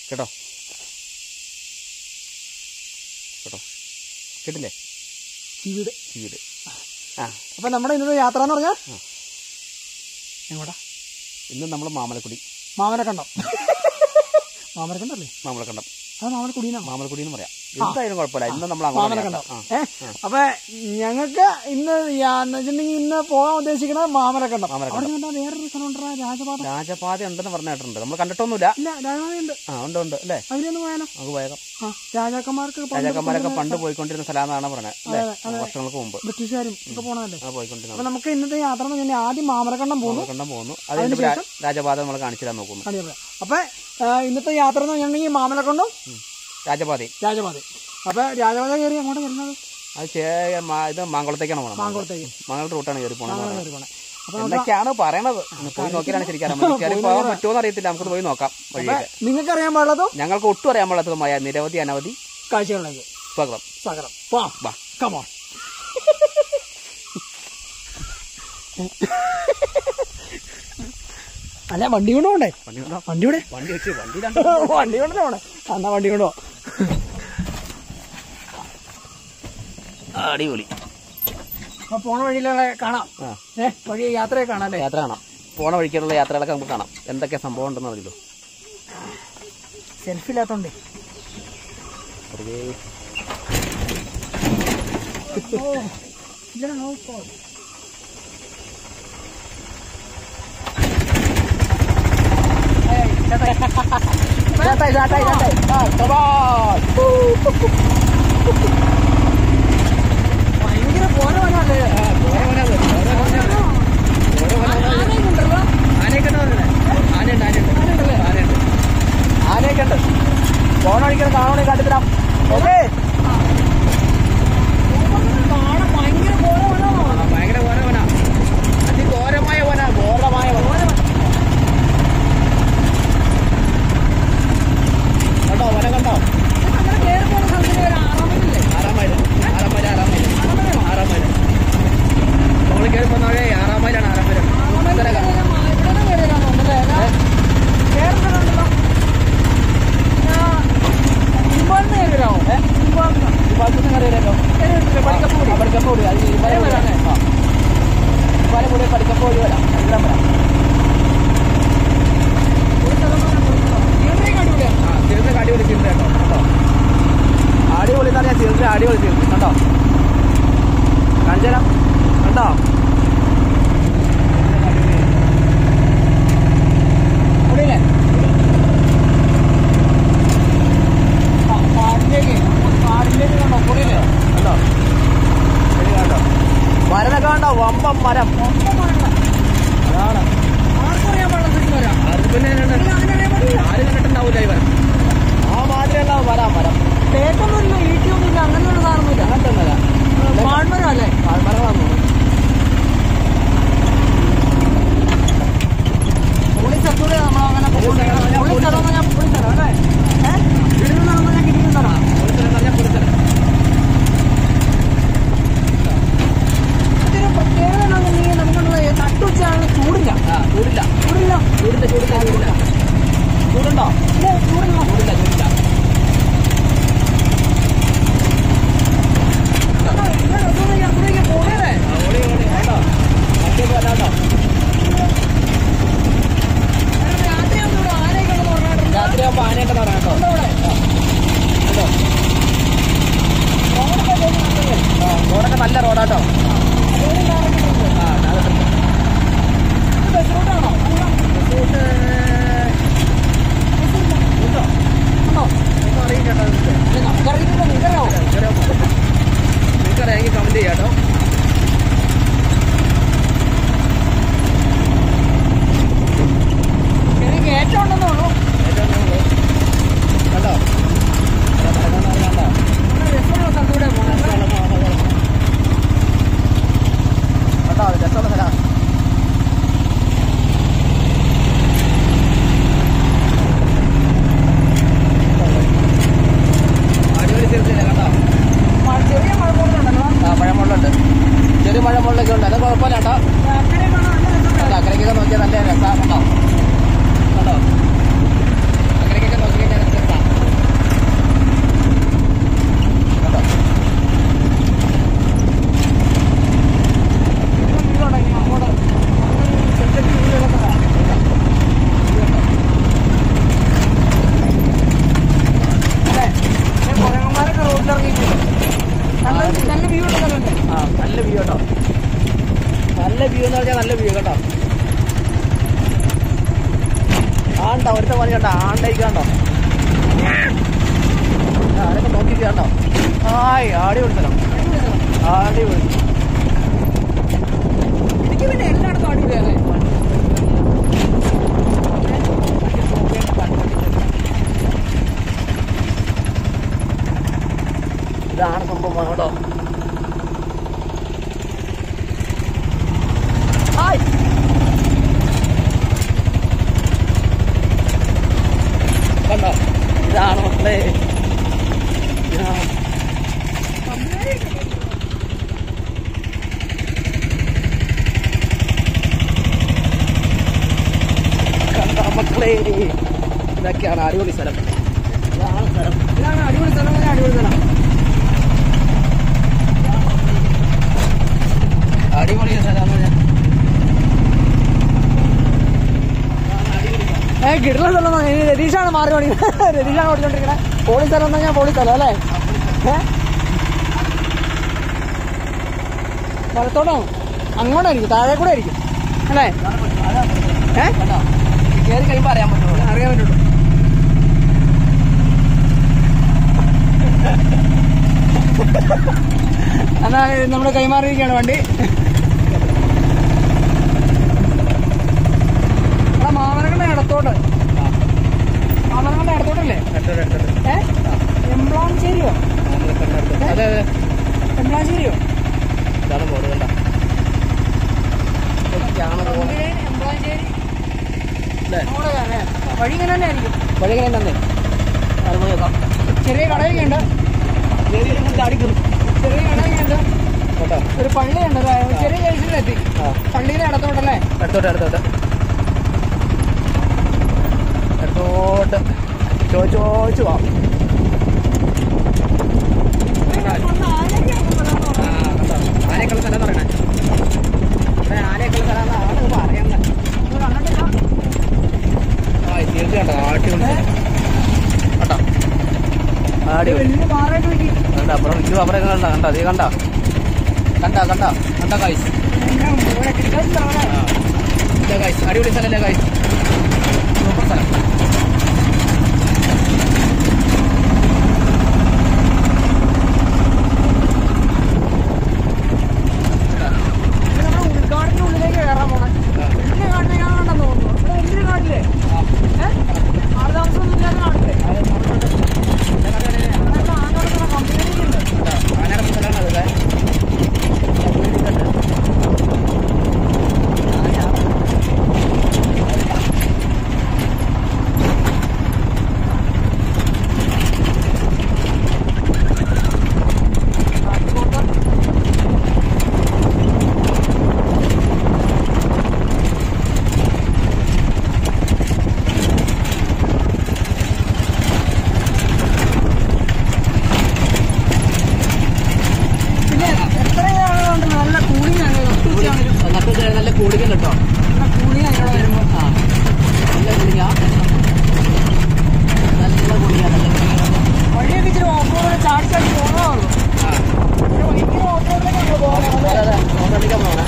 കേട്ടോ കേട്ടോ കേട്ടില്ലേ ചീവീട് വീട് ആ അപ്പൊ നമ്മുടെ ഇന്നത്തെ യാത്ര എന്ന് പറഞ്ഞാൽ എങ്ങോട്ടാ ഇന്ന് നമ്മൾ മാമലക്കുടി മാമനക്കണ്ടം മാമനക്കണ്ടല്ലേ മാമലക്കണ്ടം അത് മാമനക്കുടീനാണ് മാമലക്കുടി എന്ന് പറയാം എന്തായാലും കുഴപ്പമില്ല ഇന്ന് നമ്മൾ അങ്ങോട്ട് മാമലക്കണ്ടം ആ ഏ അപ്പൊ ഞങ്ങൾക്ക് ഇന്ന് യാ- എന്ന് വെച്ചിട്ടുണ്ടെങ്കിൽ ഇന്ന് പോകാൻ ഉദ്ദേശിക്കുന്നത് മാമലക്കണ്ടം മാമലക്കണ്ടം. അവിടെ നിന്ന് വേറൊരു സ്ഥലം ഉണ്ടോ രാജപാത രാജപാത ഉണ്ടെന്ന് പറഞ്ഞ കേട്ടിട്ടുണ്ട് നമ്മൾ കണ്ടിട്ടൊന്നുമില്ല ഇല്ല രാജപാതയുണ്ട് ആ ഉണ്ട് ഉണ്ട് അല്ലേ അതിലൊന്ന് പോയാലോ നമുക്ക് പോയേക്കാം ആ രാജാക്കന്മാർക്ക് പണ്ട് രാജാക്കന്മാരൊക്കെ പണ്ട് പോയിക്കൊണ്ടിരുന്ന സ്ഥലമാണെന്നാണ് പറഞ്ഞത് അല്ലേ വർഷങ്ങൾക്ക് മുമ്പ് ബ്രിട്ടീഷുകാരും ഒക്കെ പോണതല്ലേ ആ പോയിക്കൊണ്ടിരുന്ന അപ്പൊ നമുക്ക് ഇന്നത്തെ യാത്ര എന്ന് പറഞ്ഞാൽ ആദ്യം മാമലക്കണ്ടം പോകുന്നു മാമലക്കണ്ടം പോകുന്നു അത് കഴിഞ്ഞിട്ട് രാ- രാജപാത നമ്മൾ കാണിച്ചു തരാൻ നോക്കുന്നു കാണിച്ചു തരാം. അപ്പൊ ആ, ഇന്നത്തെ യാത്ര എന്ന് പറഞ്ഞിട്ടുണ്ടെങ്കിൽ മാമലക്കണ്ടം രാജപാത രാജപാത അപ്പൊ രാജപാത കയറി അങ്ങോട്ട് വരുന്നത് അത് ചേ- മാ- ഇത് മാങ്കുളത്തേക്കാണ് പോകണം മാങ്കുളത്തേക്ക് മാങ്കുളത്ത് റൂട്ടാണ് കയറി പോകണം കയറി പോണേ അപ്പൊ എന്തൊക്കെയാണ് പറയണത് ഒന്ന് പോയി നോക്കിയാലാണ് ശരിക്കും അറിയാൻ പറ്റും. കയറി പോകാൻ പറ്റുമോ എന്ന് അറിയത്തില്ല നമുക്ക് പോയി നോക്കാം വഴിയൊക്കെ നിങ്ങൾക്ക് അറിയാൻ പാടുള്ളതും ഞങ്ങൾക്ക് ഒട്ടും അറിയാൻ പാടാത്തതുമായ നിരവധി അനവധി കാഴ്ചകളിലേക്ക് സ്വാഗതം സ്വാഗതം വാ വാ. കമോൺ അല്ല വണ്ടി കൊണ്ട് പോണ്ടേ വണ്ടി കൊണ്ടോ വണ്ടി ഇവിടെ വണ്ടി വെച്ച് വണ്ടി രണ്ട് വണ്ടി കൊണ്ട് പോണേ എന്നാ വണ്ടി കൊണ്ട് പോ അടിപൊളി അപ്പൊ പോണ വഴിയിലുള്ള കാണാം ആ ഏ വഴി യാത്രയെ കാണാം അല്ലേ യാത്ര കാണാം പോണ വഴിക്കുള്ള യാത്രകളൊക്കെ നമുക്ക് കാണാം എന്തൊക്കെ സംഭവം ഉണ്ടെന്ന് അറിയില്ലോ സെൽഫി ഇല്ലാത്തോണ്ടേ വെറുതെ ഓ, ഇല്ലടാ, ഓ, പോ. ചാട്ടായി, ചാട്ടായി, ചാട്ടായി. ആ, come on. ഭയങ്കര പോരെ വനമല്ലേ? ആ, ഓരോ വനത്, ഓരോ വനത്. ഓരോ വനത്. ആനയൊക്കെ ഉണ്ടല്ലോ. ആനയൊക്കെ ഉണ്ടോ അതിലെ? ആനയുണ്ട്, ആനയുണ്ട്. ആനയുണ്ട്. ആനയൊക്കെ ഉണ്ട് പോണ വഴിക്കാൻ കാണണേ കാട്ടിത്തരാം ഓക്കേ കാണാൻ ഭയങ്കര പോരെ വനമാണ്. ഭയങ്കര ഘോര വന അതിഘോരമായ വന ഘോരമായ വന കണ്ടോ വന കണ്ടോ ഇത് നമ്മള് കേറി പോണ സ്ഥലത്തിന് ഒരു ആറാം മൈലില്ലേ? ആറാം മൈൽ ആറാം മൈൽ ആറാം മൈൽ ആറാം മൈൽ നമ്മൾ കയറി പോകുന്ന ആറാം മൈലാണ് ആറാം മൈൽ ആറാം മൈലിൽ കേറിയാ മാ- ഇവിടെന്ന് കേറിയതാന്ന് തോന്നുന്നല്ലേ? ഇതാ. കേറുന്നതുണ്ടല്ലോ. ആ, ഇമ്പാലിന്ന് കേറിയതാവോ? ഇമ്പാലിന്ന്. ബാക്കിയൊന്നും കറിയില്ലല്ലോ കേറിയിട്ടില്ലേ? പടിക്കപ്പൂടി. പഠിക്കപ്പോടി അത് ഈ വര വരാനേ ആ വര കൂടി പഠിക്കപ്പോടി വരാം എല്ലാം വരാം ഒരു സ്ഥലം പറഞ്ഞാ പോയിട്ടുണ്ടോ? കേറിയൊക്കെ അടിപൊളിയാ. ആ തിരുന്ന് അടിപൊളി തിരുന്ന് കേട്ടോ കേട്ടോ അടിപൊളി എന്ന് പറഞ്ഞാൽ തിരുന്ന് അടിപൊളി തിരുന്ന് കണ്ടോ കാണിച്ചു തരാം കണ്ടോ പൊടിയില്ലേ? ആ, കാടിലേക്ക്, അങ്ങോട്ട് കാടിലേക്ക് കണ്ടോ, പൊടിയില്ലേ? കണ്ടോ ശരി കണ്ടോ മരനൊക്കെ കണ്ടോ വമ്പം മരം ഒന്നും വേണ്ട. അതാണ് ആർക്കും അറിയാൻ പാടില്ല ശരിക്കും വരാം. ആർക്ക് പിന്നെ ഇല്ല, അങ്ങനെ അറിയാൻ പാടില്ല. ആരും കണ്ടിട്ടുണ്ടാവൂല ഇവൻ ആ മാതിരിയുള്ള മരം മരം തേക്കൊന്നുമില്ല ഈട്ടിയൊന്നുമില്ല അങ്ങനെ ഒരു സാധനമൊന്നുമില്ല അങ്ങനത്തെ ഒന്നുമല്ല മാൺമരം അല്ലേ മരങ്ങളാന്ന് തോന്നുന്നു പുളി സ്ഥലത്തൂടെ നമ്മളങ്ങനെ പോകുന്നത്. പുളി സ്ഥലം എന്ന് പറഞ്ഞാൽ പുളി സ്ഥലം അല്ലേ ഏഹ് ഇടുന്ന സ്ഥലം എന്ന് പറഞ്ഞാൽ കിട്ടുന്ന സ്ഥലം പൊളിച്ചെന്ന് പറഞ്ഞാൽ പൊളിച്ചെന്ന്. ഇതിന് പ്രത്യേകത എന്താണെന്നുണ്ടെങ്കിൽ നമുക്കുള്ള നട്ടുച്ചയാണ് ചൂടില്ല ആ ചൂടില്ല ചൂടില്ല ചൂടില്ല ചൂടില്ല ചൂടില്ല ചൂടുണ്ടോ ഇല്ല ചൂടില്ല ചൂടില്ല ചൂടില്ല അപ്പോഴേക്ക് പോകേ ആ, ഓടി ഓടി കേട്ടോ വണ്ടിയൊക്കെ വരാട്ടോ രാത്രിയാകുമ്പോൾ ഇവിടെ ആനയൊക്കെ ഉണ്ടെന്ന് പറഞ്ഞിട്ടുണ്ട് രാത്രിയാകുമ്പോ ആനയൊക്കെ പറയാം കേട്ടോ കേട്ടോ ആ റോഡൊക്കെ നല്ല റോഡാട്ടോ ആ അതൊക്കെ ബസ് റൂട്ടാണോ റൂട്ട് ഉണ്ടോ ഉണ്ടോ ഒന്നും അറിയില്ല കേട്ടോ ഇതിന്റെ. ഇത് നമുക്കറിയില്ല നിങ്ങറിയാവോ നിങ്ങൾക്ക് അറിയാമെങ്കിൽ കമന്റ് ചെയ്യാം കേട്ടോ ചെറിയ കയറ്റം ഉണ്ടെന്നേ ഉള്ളൂ ഏറ്റവും കൂടുതൽ നല്ല വ്യൂ കേട്ടോ ആണ്ട ഒരുത്ത പണി കണ്ടോ ആണ്ടായിരിക്കണ്ടോ ആരൊക്കെ നോക്കിക്കണ്ടോ ആയ് ആടി കൊടുത്തല്ലോ ആടി കൊടുത്തു എനിക്ക് പിന്നെ എല്ലായിടത്തും അടിപൊളിയാണ് ഇതാണ് സംഭവം കേട്ടോ ഹായ് കണ്ടോ ഇതാണ് മക്കളെ ഇതാണ് കണ്ടോ മക്കളെ ഇതൊക്കെയാണ് അടിപൊളി സ്ഥലം ഇതാണ് സ്ഥലം ഇതാണ് അടിപൊളി സ്ഥലം ഇതാണ് അടിപൊളി സ്ഥലം അടിപൊളി സ്ഥലമാണ് ഞാൻ ഏ കിട്ടുന്ന സ്ഥലം എന്നാ, ഇനി രതീഷാണ് മാറി ഓടിക്കുന്നത് രതീഷാണ് ഓടിച്ചോണ്ടിരിക്കുന്നത് പോളി സ്ഥലം എന്ന് പറഞ്ഞാൽ പോളി സ്ഥലം അല്ലേ ഏ വലത്തോട്ടാണ് അങ്ങോട്ടായിരിക്കും താഴെ കൂടെ ആയിരിക്കും അല്ലേ ഏ കണ്ടോ കയറി കഴിയുമ്പോൾ അറിയാൻ പറ്റുള്ളൂ അറിയാൻ പറ്റുള്ളൂ എന്നാ നമ്മുടെ കൈമാറിയിരിക്കുകയാണ് വണ്ടി എടാ മാമനങ്ങളുടെ ഇടത്തോട്ട് മാമനങ്ങളുടെ ഇടത്തോട്ടല്ലേ ഏ എംബ്ലാഞ്ചേരിയോ അതെ അതെ എംബ്ലാഞ്ചേരിയോ ഇതാണ് ബോർഡ് കണ്ട ക്യാമറ പോലെ എംബ്ലാഞ്ചേരി അല്ലേ നമ്മുടെ അല്ലേ? വഴി ഇങ്ങനെ തന്നെ ആയിരിക്കും വഴി എങ്ങനെ തന്നെ അത് പോയി നോക്കാം ചെറിയ കടയൊക്കെ ഉണ്ട് ചെറിയൊരു ചാടി കയറും ചെറിയ കടയൊക്കെ ഉണ്ട് കേട്ടോ ഒരു പള്ളിയുണ്ട് ദാ ഒരു ചെറിയ ജംഗ്ഷനിലെത്തി ആ പള്ളിയുടെ ഇടത്തോട്ടല്ലേ അടുത്തോട്ട് അടുത്തോട്ട് അടുത്തോട്ട് ചോദിച്ചു ചോദിച്ചു പോവാം ആ, കണ്ടോ? ആനയൊക്കെയുള്ള സ്ഥലം പറയണേ ഇവിടെ ആനയൊക്കെയുള്ള സ്ഥലം ആണ് പറയുന്നത് ആ തീർച്ചയായിട്ടും അടിപൊളി കേട്ടോ അടിപൊളി വലിയ പാറയൊക്കെ വെക്കി കണ്ട അപ്പുറം ഇത് അപ്പുറം കണ്ട കണ്ട അതേ കണ്ട കണ്ട കണ്ട കണ്ട കായ്സ് ഇവിടെ കിടക്കുന്ന സ്ഥലമാണ്. ഇല്ല കായ്സ് അടിപൊളി സ്ഥലമല്ലേ കായ്സ് സൂപ്പർ സ്ഥലം ഇത് നമ്മുടെ ഉൾക്കാടിന്റെ ഉള്ളിലേക്ക് കയറാൻ പോണേ വലിയ കാട്ടിലേക്കാണെന്ന് തോന്നുന്നു ഇവിടെ വലിയ കാട്ടില്ലേ ഏഹ് ആള് താമസമൊന്നും ഇല്ലാത്ത കാട്ടില്ലേ അവിടെ ആനോടൊക്കെ കമ്പനി ഉണ്ട് ആനയുടെ സ്ഥലമാണ് അതൊക്കെ പിന്നെ എത്രയാളുണ്ട് നല്ല കൂളിംഗ് ആണ് നട്ടുച്ചയാണെങ്കിലും നട്ടു നല്ല കൂടിക്കൽ കേട്ടോ നല്ല കൂളിംഗ് ആണ് ഇവിടെ വരുമ്പോൾ ആ നല്ല കൂടിക്ക നല്ല കൂടിക്ക നല്ല കൂടിക്ക വഴിയൊക്കെ ഇച്ചിരി ഓഫ് റോഡ് ചാടി ചാടി പോകാറുള്ളൂ ആ പക്ഷെ ഭയങ്കര ഓഫ് റോഡിലേക്ക് നമ്മൾ പോകുന്നത് അതെ അതെ ഓട്ടോടിക്കാൻ പോകണേ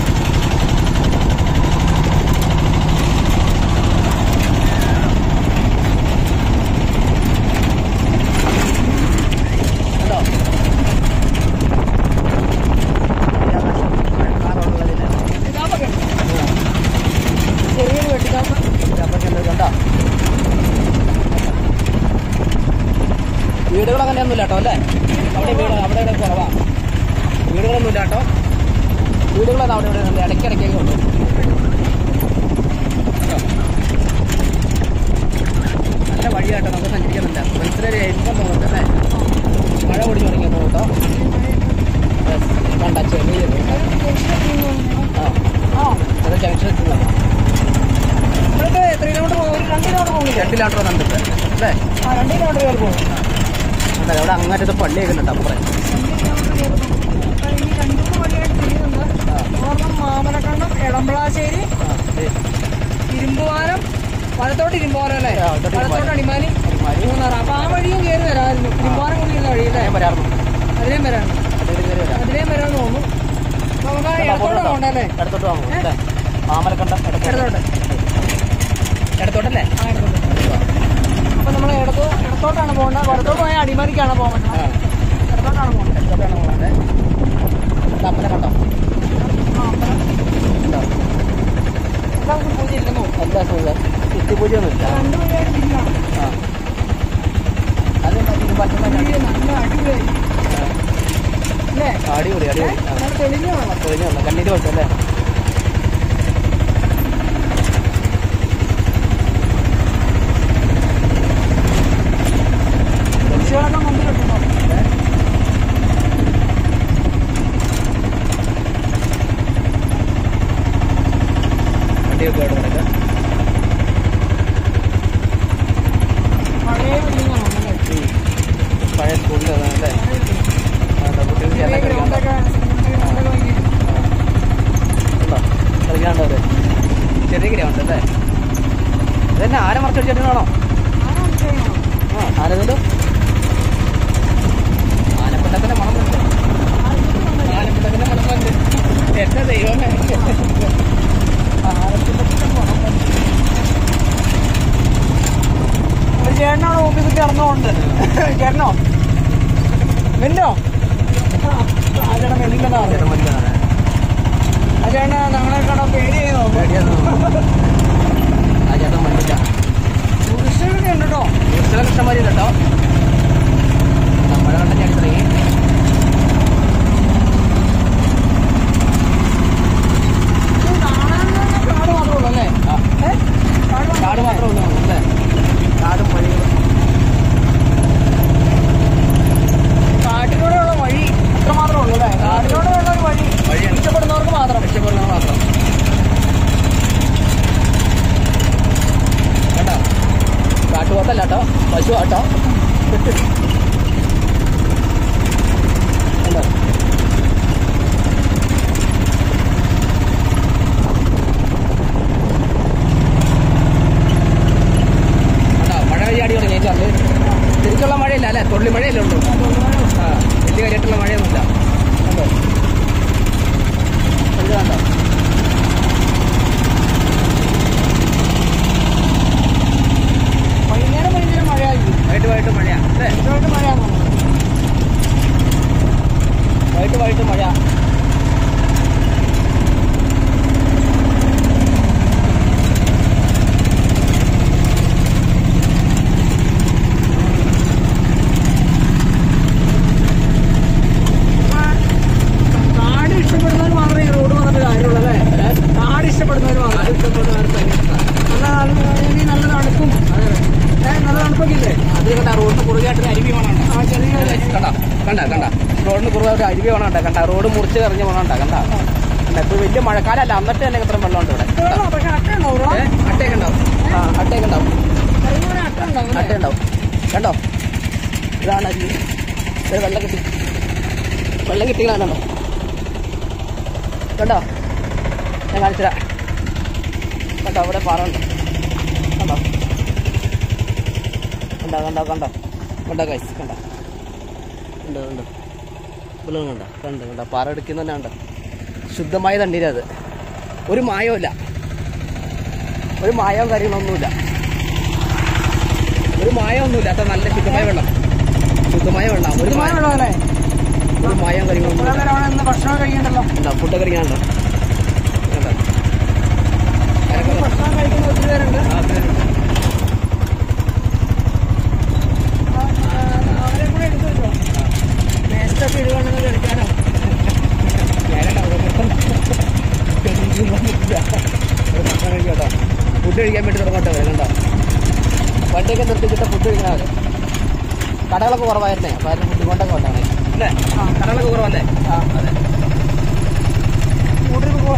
കേട്ടോ കാറുള്ളതില്ല വെട്ടിക്കാപ്പൊക്കെ ഉണ്ട്. ചെറിയൊരു വെട്ടിക്കാപ്പ് കണ്ടോ വീടുകൾ അങ്ങനെയൊന്നുമില്ല കേട്ടോ അല്ലേ അവിടെ വീട് അവിടെ ഇവിടെ കുറവാ വീടുകളൊന്നും ഇല്ല കേട്ടോ വീടുകളൊന്നും അവിടെ ഇവിടെ ഉണ്ട് ഇടയ്ക്കിടയ്ക്കൊക്കെ ഉണ്ട് നല്ല വഴിയാട്ടോ നമുക്ക് സഞ്ചരിക്കുന്നുണ്ട് മനസ്സിലൊരു ഇൻകം തോന്നുന്നുണ്ട് അല്ലേ മഴ പൊടി തുടങ്ങിയപ്പോൾ കേട്ടോ Yes. കണ്ട ചെറിയ ആ ആ അത് ജംഗ്ഷൻ എത്തുന്നതാണ് ഇവിടുത്തെ എത്ര കിലോമീറ്റർ പോകും ഒരു രണ്ട് കിലോമീറ്റർ പോകുന്നില്ല രണ്ട് കിലോമീറ്റർ കണ്ടിട്ട് അല്ലേ ആ രണ്ട് കിലോമീറ്റർ കയറി പോകും അതെ അവിടെ അങ്ങനത്തെ പള്ളിയൊക്കെ ഉണ്ട് അപ്പുറം ഈ രണ്ടു വഴിയായിട്ട് തിരിയുന്നുണ്ട് ഒരെണ്ണം മാമലക്കണ്ടം എളമ്പളാശ്ശേരി ആ അതെ ഇരുമ്പുവാനം വലത്തോട്ട് ഇരുമ്പുവാനം അല്ലേ ആ, വലത്തോട്ട് വലത്തോട്ട് അടിമാലി അടിമാലി. മൂന്നാർ അപ്പൊ ആ വഴിയും കയറി വരാമായിരുന്നു ഇരുമ്പുവാനം കൊണ്ടിരുന്ന വഴി അല്ലേ ഞാൻ വരാറുണ്ട് അതിലേം വരാൻ അതിൽ കയറി വരാം അതിലേം വരാന്ന് തോന്നുന്നു അപ്പൊ നമുക്ക് ആ ഇടത്തോട്ട് പോകണ്ടല്ലേ അടുത്തോട്ട് വാങ്ങും അല്ലേ മാമലക്കണ്ടം ഇടത്തോട്ട് ഇടത്തോട്ടല്ലേ ആ ഇടത്തോട്ട് അപ്പൊ നമ്മൾ ഇടത്തോ ഇടത്തോട്ടാണ് പോകേണ്ടത് വലത്തോട്ട് പോയാൽ അടിമാലിക്കാണ് പോകേണ്ടത് ആ ഇടത്തോട്ടാണ് പോകേണ്ടത് ഇടത്തോട്ടാണ് പോകുന്നത് അമ്പലം കണ്ടോ ആ അമ്പലം ഉണ്ടോ എല്ലാവർക്കും പൂജ ഇല്ലെന്നോ എന്താ സുഖം ചുറ്റുപൂജയൊന്നുമില്ല രണ്ട് വഴിയായിട്ട് തിരിഞ്ഞാണ് ആ അത് മതി പറ്റുന്ന നല്ല അടിപൊളിയായി അല്ലേ അടിപൊളി അടിപൊളി ആ നല്ല തെളിഞ്ഞ വെള്ളം കഴിഞ്ഞു കണ്ണീര് കൊടുത്തല്ലേ കുരിശുകളൊക്കെ മുമ്പിൽ കിട്ടുന്നു വണ്ടിയൊക്കെ അവിടെ കിടക്കാം പഴയ ബിൽഡിംഗ് ആണ് അല്ലേ പഴയ സ്കൂളിൽ അല്ലേ കുട്ടികൾക്ക് ചെറിയ എല്ലാം കളിക്കാൻ ഗ്രൗണ്ടൊക്കെ ഗ്രൗണ്ടൊക്കെ ഭയങ്കര ഉണ്ടോ കളിക്കാണ്ടോ അവര് ചെറിയ ഗ്രൗണ്ട് അല്ലേ ഇതന്നെ ആരെ മറച്ചടിച്ചിട്ടാണോ ആരാ മനസ്സിലായോ ആ ആരേതല്ലോ ആനപ്പട്ടത്തിന്റെ മണം ഉണ്ട് ആനപ്പട്ടത്തിന്റെ മണം ഉണ്ട് എന്റെ ദൈവമേ ആനപ്പട്ടത്തിന്റെ മണം ഉണ്ട് ഒരു ചേട്ടനാണ് ഓഫീസിൽ കിടന്നുകൊണ്ട് ചേട്ടനോ മെല്ലോ ആ ചേട്ടൻ മെല്ലില്ലെന്നാ ചേട്ടൻ പറഞ്ഞത് മരിക്കാനാണ്. ആ ചേട്ടൻ ഞങ്ങളെ കാണാൻ പേടി ചെയ്യുന്നു പേടിയാന്ന് തോന്നുന്നു. ആ ചേട്ടൻ മരിക്കില്ല ടൂറിസ്റ്റുകളൊക്കെ ഉണ്ട് കേട്ടോ തീർച്ചയായും ഇഷ്ടംമാരി കേട്ടോ നമ്മുടെ കണ്ട ഞാൻ തുടങ്ങി ഇത് കാണാൻ കാട് മാത്രമേ ഉള്ളൂ അല്ലേ ആ ഏ? കാട് മാത്രമേ കാട് മാത്രമേ ഉള്ളൂ അല്ലേ കാടും വഴികളും കാട്ടിലൂടെയുള്ള വഴി അത്ര മാത്രമേ ഉള്ളൂ അല്ലേ കാട്ടിലൂടെയുള്ള ഒരു വഴി വഴിയാണ്. ഇഷ്ടപ്പെടുന്നവർക്ക് മാത്രം രക്ഷപ്പെടുന്നത് മാത്രം കേട്ടോ കാട്ടുപോത്തല്ല കേട്ടോ പശു ആട്ടോ കണ്ടോ കണ്ടോ മഴ പെയ്യാടി തുടങ്ങി ചേച്ചി തിരിച്ചുള്ള മഴയില്ല അല്ലേ തുള്ളി മഴയല്ലേ ഉള്ളൂ ആ വലിയ കാര്യമായിട്ടുള്ള മഴയൊന്നുമില്ല കണ്ടോ ഇത് കണ്ടോ വൈകുന്നേരം വൈകുന്നേരം മഴയായിരിക്കും വൈകിട്ട് വൈകിട്ട് മഴയാ അല്ലേ ഇതുമായിട്ട് മഴയാണോ വൈകിട്ട് വൈകിട്ട് മഴ കാട് ഇഷ്ടപ്പെടുന്നവർ മാത്രമേ ഈ റോഡ് വന്നിട്ട് കാര്യമുള്ളൂ അല്ലേ കാട് ഇഷ്ടപ്പെടുന്നവർ മാത്രം നല്ല നല്ല നല്ല തണുപ്പും ഏ, നല്ല തണുപ്പൊക്കെ ഇല്ലേ അത് കണ്ട റോഡിന് കുറുകായിട്ട് അരുവി വേണം ആ ചെറിയ കണ്ട കണ്ട കണ്ട റോഡിന് കുറുകായിട്ട് അരുവി വേണം കണ്ട റോഡ് മുറിച്ച് കറിഞ്ഞ് വേണം കണ്ട കണ്ട കണ്ട ഇപ്പൊ വലിയ മഴക്കാലല്ല എന്നിട്ട് തന്നെ ഇത്രയും വെള്ളമുണ്ട് ഇവിടെ വെള്ളം പക്ഷെ അട്ട ഉണ്ടാവും ഏ, അട്ടയൊക്കെ ഉണ്ടാവും ആ അട്ടയൊക്കെ ഉണ്ടാവും അട്ട ഉണ്ടാവും അട്ട ഉണ്ടാവും കണ്ടോ ഇതാണ് അരുവി ഇത് വെള്ളം കിട്ടി വെള്ളം കിട്ടിയതാണ് കണ്ടോ കണ്ടോ ഞാൻ കാണിച്ചുതരാം കണ്ടോ അവിടെ പാറ ഉണ്ട് കണ്ടോ കണ്ടോ കണ്ടോ കണ്ടോ കണ്ടോ കൈസ് കണ്ടോ കണ്ടോ കണ്ടോ വെള്ളം കണ്ടോ കണ്ടോ കണ്ടോ പാറ എടുക്കുന്ന തന്നെ കണ്ടോ ശുദ്ധമായ തണ്ണീര് അത് ഒരു മായവും ഇല്ല ഒരു മായവും കാര്യങ്ങളൊന്നുമില്ല ഒരു മായമൊന്നുമില്ല അത്ര നല്ല ശുദ്ധമായ വെള്ളം ശുദ്ധമായ വെള്ളം ഒരു ശുദ്ധമായ മായ വെള്ളം അല്ലേ ഒരു മായം കാര്യങ്ങളൊന്നും കുറെ നേരം അവിടെ നിന്ന് ഭക്ഷണം കഴിക്കണ്ടല്ലോ ഉണ്ടോ ഫുഡ് കഴിക്കാനുണ്ടോ കണ്ടോ അതിനൊക്കെ ഭക്ഷണം കഴിക്കുന്ന ഒത്തിരി പേരുണ്ട് ആ, അതിനുണ്ട്. ആ, ആ, അവരെ കൂടെ എടുത്തു വെച്ചോ വേസ്റ്റൊക്കെ ഇടുകയാണെങ്കിൽ കഴിക്കാനോ ഫുഡ് കഴിക്കാൻ വേണ്ടി തുടങ്ങട്ടെ വരെ കണ്ടോ വണ്ടിയൊക്കെ നിർത്തിച്ചിട്ട് ഫുഡ് കഴിക്കണവര് കടകളൊക്കെ കുറവായിരുന്നേ അപ്പൊ അതിന് ഫുഡ് കൊണ്ടൊക്കെ വന്നാണ് അല്ലേ ആ. കടകളൊക്കെ കുറവല്ലേ ആ അതെ കൂട്ടി പോ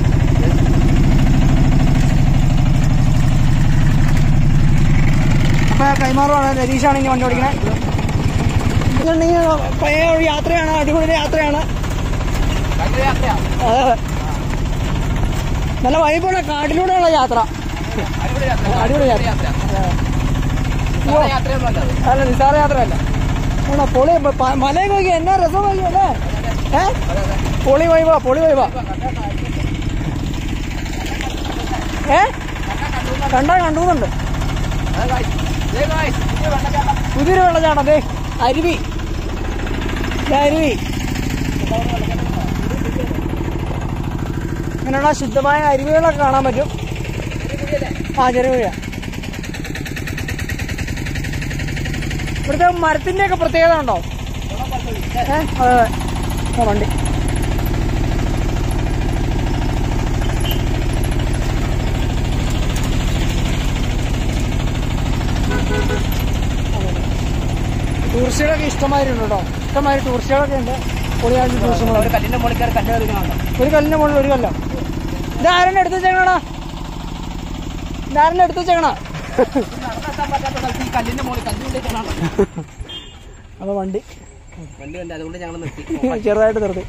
അപ്പൊ കൈമാറുവാണ് രതീഷാണ് ഇനി വണ്ടി ഓടിക്കണേ ഇതുണ്ടെങ്കിൽ പഴയ ഒരു യാത്രയാണ് അടിപൊളി യാത്രയാണ് ഭയങ്കര യാത്രയാ അതെ അതെ നല്ല വൈബാണ് കാട്ടിലൂടെയുള്ള യാത്ര അടിപൊളി യാത്ര അടിപൊളി യാത്ര. യാത്ര അതെ. സാധാ യാത്രയൊന്നും അല്ല അത്. അല്ല നിസ്സാര യാത്രയല്ല ആണോ പൊളി പ- മലയിൽ നോക്കി എന്നാ രസം നോക്കി അല്ലേ ഏ അതെ അതെ പൊളി വൈബാ പൊളി വൈബാ ഏ കണ്ടാ കണ്ടുന്നുണ്ട് പുതിയൊരു വെള്ളച്ചാട്ടം ദേ അരുവി ദേ അരുവി ഇങ്ങനെയുള്ള ശുദ്ധമായ അരുവികളൊക്കെ കാണാൻ പറ്റും ആ ചെറിയ കുഴിയാ ഇവിടുത്തെ മരത്തിന്റെ ഒക്കെ പ്രത്യേകത ഉണ്ടോ ഏ അതെ അതെ ആ വണ്ടി ടൂറിസ്റ്റുകളൊക്കെ ഇഷ്ടമായിട്ടുണ്ട് കേട്ടോ ഇഷ്ടമായി ടൂറിസ്റ്റുകളൊക്കെ ഉണ്ട് പൊളിയാണ്ടി ടൂറിസ്റ്റുകൾ ഒരു കല്ലിന്റെ മുകളിൽ കല്ല് കളിക്കണോ ഒരു കല്ലിന്റെ മുകളിൽ ഒരു കല്ലോ ഇത് ആരെന്നെ എടുത്ത് വെച്ചേക്കണാ ഇത് ആരെന്നെ എടുത്ത് വെച്ചേക്കണാ നടന്നെത്താൻ പറ്റാത്ത സ്ഥലത്ത് ഈ കല്ലിന്റെ മുകളിൽ കല്ല് കൊണ്ടിരിക്കണോ അപ്പൊ വണ്ടി വണ്ടി ഉണ്ട് അതുകൊണ്ട് ഞങ്ങൾ നിർത്തി ചെറുതായിട്ട് നിർത്തി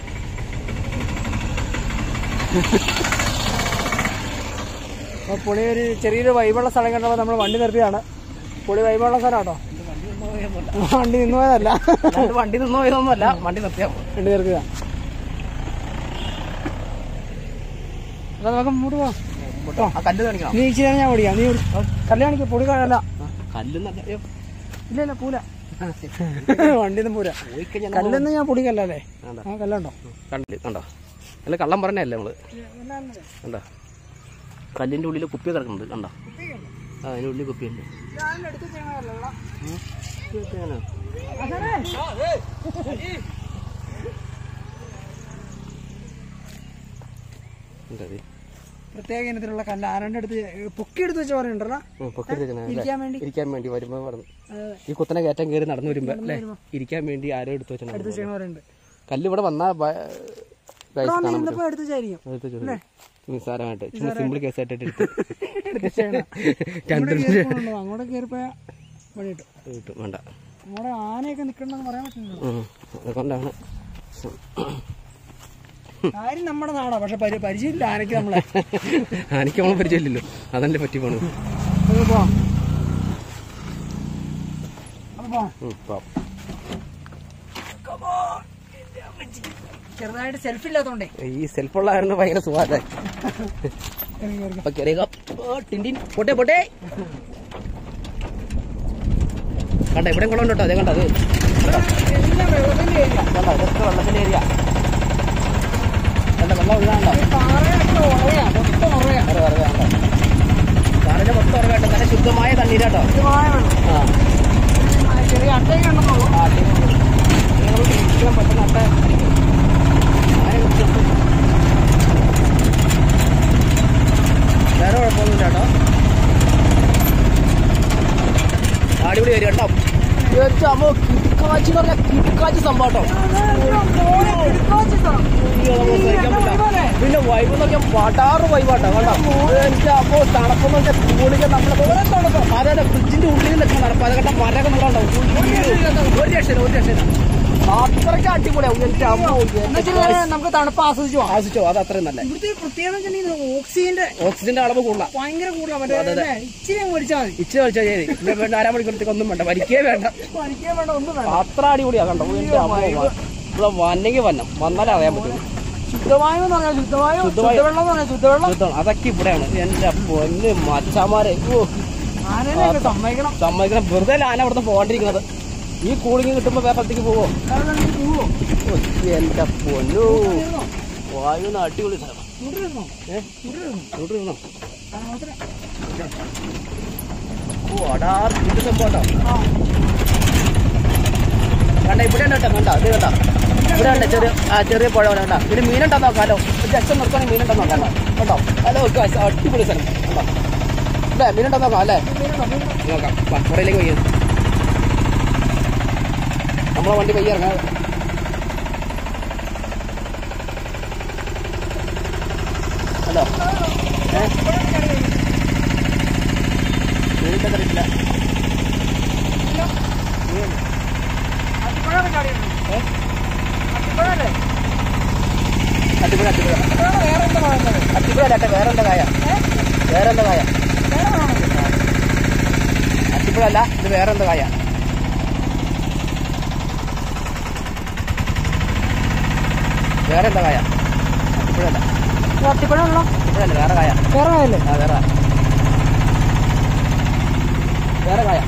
അപ്പൊ പുളി ഒരു ചെറിയൊരു വൈബുള്ള സ്ഥലം കണ്ടപ്പോൾ നമ്മൾ വണ്ടി നിർത്തിയതാണ് പുളി വൈബുള്ള സ്ഥലം കേട്ടോ വണ്ടി നിന്ന് പോയതല്ല അല്ലാണ്ട് വണ്ടി നിന്നോ ഇതൊന്നുമല്ല വണ്ടി നിർത്തിയാ വണ്ടി നിർത്തിയതാ അപ്പൊ നമുക്ക് മുമ്പോട്ട് പോവാം കേട്ടോ ആ കല്ല് കാണിക്കണം നീ ഇച്ചിരി നേരം ഞാൻ ഓടിക്കാം നീ ഓടി- കല്ല് കാണിക്കാം പൊടി കല്ല കല്ലെന്നല്ല ഇല്ല ഇല്ല പൂല വണ്ടിയൊന്നും പൂല പോയി കഴിഞ്ഞാൽ കല്ലൊന്നും ഞാൻ പൊടിക്കല്ലേ വേണ്ട. ആ കല്ലുണ്ടോ കണ്ടില്ല കണ്ടോ അല്ല കള്ളം പറഞ്ഞല്ലേ നമ്മള് കണ്ടോ കല്ലിന്റെ ഉള്ളിൽ കുപ്പി കിടക്കുന്നുണ്ട് കണ്ടോ ആ അതിന്റെ ഉള്ളിൽ കുപ്പിയുണ്ട് കുപ്പിയാണോ? ഉണ്ട് അത്. പ്രത്യേക ഇനത്തിലുള്ള കല്ല് ആരൻ്റെ അടുത്ത് പൊക്കി എടുത്ത് വെച്ച് പറയുന്നുണ്ടല്ലോ ഉം, പൊക്കി വെച്ചേക്കണേ, അല്ലേ? ഇരിക്കാൻ വേണ്ടി ഇരിക്കാൻ വേണ്ടി വരുമ്പോ പറഞ്ഞു അതെ. ഈ കുത്തനെ കയറ്റം കയറി നടന്നു വരുമ്പോ അല്ലേ ഇരിക്കാൻ വേണ്ടി ആരോ എടുത്തു വെച്ചാൽ എടുത്ത് ചെയ്യണവരുണ്ട് കല്ല് ഇവിടെ വന്നാ ഭ- guys ഇവിടെ കാണാൻ ഇന്നിപ്പോ എടുത്ത് വെച്ചായിരിക്കും എടുത്ത് വെച്ചു. നിസ്സാരമായിട്ട് ചുമ്മാ സിമ്പിൾ കേസായിട്ട് എടുത്ത് എടുത്ത് ചെയ്യണം രണ്ട് ഇങ്ങോട്ട് കേറി പോകണുണ്ടോ? അങ്ങോട്ട് കയറിപ്പോയാ വഴി കിട്ടും കിട്ടും വേണ്ട നമ്മുടെ ആനയൊക്കെ നിക്കണ്ടെന്ന് പറയാൻ പറ്റില്ലല്ലോ ഉം. അതുകൊണ്ടാണ് കാര്യം നമ്മുടെ നാടാ പക്ഷെ പരി- പരിചയമില്ല ആനയ്ക്ക് നമ്മളെ എനിക്ക് നമ്മളെ പരിചയമില്ലല്ലോ അതല്ലേ പറ്റി പോണു നമുക്ക് പോവാം അപ്പൊ പോവാം ഉം, പാവം. ചെറുതായിട്ട് സെൽഫ് ഇല്ലാത്തോണ്ടേ ഈ സെൽഫുള്ള കാരണം ഭയങ്കര സുഖാതെ കേറി കേറി അപ്പൊ കേറിയേക്കാം. ഓ, ടിൻടിൻ. പോട്ടെ പോട്ടെ കണ്ട ഇവിടെ കൊണ്ടുണ്ടോ അതേ കണ്ടത് എല്ലാം വെള്ളത്തിന്റെ ഏരിയ കണ്ട ഇതൊക്കെ വെള്ളത്തിന്റെ ഏരിയ കണ്ട വെള്ളം ഒഴുകാണ്ടോ പാറയൊക്കെ ഉറയാ മൊത്തം ഉറയാ വേറെ വേറെ കണ്ടോ കാറിന്റെ മൊത്തം ഉറവാട്ടോ നല്ല ശുദ്ധമായ തണ്ണീരാട്ടോ ശുദ്ധമായ വെള്ളം ആ ആ, ചെറിയ അട്ടയൊക്കെ ഉണ്ടെന്നുള്ളൂ ആ, നിങ്ങൾ കുടിക്കാൻ പറ്റുന്ന അട്ട ആരെ കുടിച്ചു വേറെ കുഴപ്പമൊന്നുമില്ല കേട്ടോ അടിപൊളി വരും കേട്ടോ അമ്മോ കിടക്കാച്ചി എന്ന് പറഞ്ഞാൽ കിടക്കാച്ചി സംഭവം കേട്ടോ പിന്നെ വൈബ് നോക്കിയാൽ പടാറ് വൈബാട്ടോ കേട്ടോ എനിക്ക് അപ്പോ തണുപ്പെന്ന് വെച്ചാൽ കൂളിക്ക് നമ്മളെ അതെ അതെ ഫ്രിഡ്ജിന്റെ ഉള്ളിൽ നിൽക്കുന്ന തണുപ്പ് അത് കണ്ട മരമൊക്കെ നിങ്ങളുണ്ടാവും ഒരു രക്ഷയില്ല ഒരു രക്ഷയില്ല അത്രയ്ക്ക് അടിപൊളിയാവും എനിക്ക് അമ്മോ എന്നുവെച്ചാൽ നമുക്ക് തണുപ്പ് ആസ്വദിച്ചു പോവാം ആശിച്ചോ അത് അത്രയും നല്ല ഇവിടുത്തെ ഒരു പ്രത്യേകത വെച്ചിട്ടുണ്ടെങ്കിൽ ഓക്സിജന്റെ ഓക്സിജന്റെ അളവ് കൂടുതലാ ഭയങ്കര കൂടുതലാണ് മറ്റേ അല്ലേ? ഇച്ചിരി അങ്ങ് മേടിച്ചാൽ മതി ഇച്ചിരി കളിച്ചാൽ ശരി പിന്നെ വേണ്ട അരമണിക്കൂറത്തേക്ക് ഒന്നും വേണ്ട വരിക്കേ വേണ്ട പഠിക്കാൻ വേണ്ട ഒന്നും വേണ്ട അത്ര അടിപൊളിയാ കണ്ടോ എന്റെ അമ്മോ ഇവിടെ വന്നെങ്കിൽ വന്നം വന്നാലേ അറിയാൻ പറ്റും ശുദ്ധവായു എന്ന് പറഞ്ഞാൽ ശുദ്ധവായു ശുദ്ധവായു. ശുദ്ധവെള്ളം എന്ന് പറഞ്ഞാൽ ശുദ്ധവെള്ളം ശുദ്ധമാണ് അതൊക്കെ ഇവിടെയാണ് എന്റെ പൊന്ന് മച്ചാമാരെ ഓ ആനേനെ സമ്മതിക്കണം സമ്മതിക്കണം വെറുതെ ആന ഇവിടുന്ന് പോകാണ്ടിരിക്കുന്നത് ഈ കൂളിങ് കിട്ടുമ്പോ വേറെ സ്ഥലത്തേക്ക് പോവോ കാരണം നീ പോവോ ഓ, എന്റെ പൊന്നു വായു അടിപൊളി സ്ഥലം കൂട്ടിരുന്നോ ഏ കൂട്ടിരുന്നോ ഇങ്ങോട്ട് ഇരുന്നോ മാത്രമേ ഓ അടാർ ഇത് സംഭവം ആ കണ്ട ഇവിടെ ഉണ്ട് കേട്ടോ കണ്ട ഇത് കണ്ട ഇവിടെ ഉണ്ട് ചെറിയ ആ ചെറിയ പുഴ പോലെ കണ്ട പിന്നെ മീനുണ്ടോ നോക്കാലോ ജസ്റ്റ് നിർത്തുവാണെങ്കിൽ മീനുണ്ടോ നോക്കാം കേട്ടോ ഹലോ guys, അടിപൊളി സ്ഥലം കണ്ടോ അല്ലേ മീനുണ്ടോ നോക്കാം അല്ലേ നോക്കാം വാ, പുറയിലേക്ക് പോയി നമ്മളെ വണ്ടി പയ്യ ഇറങ്ങാം ഹലോ ഏ മീനിന്റെ തരത്തില്ല അത്തിപ്പഴമാണ് ചാടിയത് ഏ അത്തിപ്പഴല്ലേ അടിപൊളി അടിപൊളി അത്തിപ്പഴാണ് വേറെ എന്താ പറയുന്നത് അടിപൊളി അല്ലാട്ടെ വേറെ എന്താ കായ വേറെ എന്താ കായ വേറെ വേണമെങ്കിൽ അടിപൊളിയല്ല ഇത് വേറെ എന്താ കായ വേറെ എന്താ കായ അടിപൊളിയല്ല അത്തിപ്പഴമുള്ള ഇതല്ല വേറെ കായ വേറെ കായല്ലേ ആ വേറെ വേറെ കായ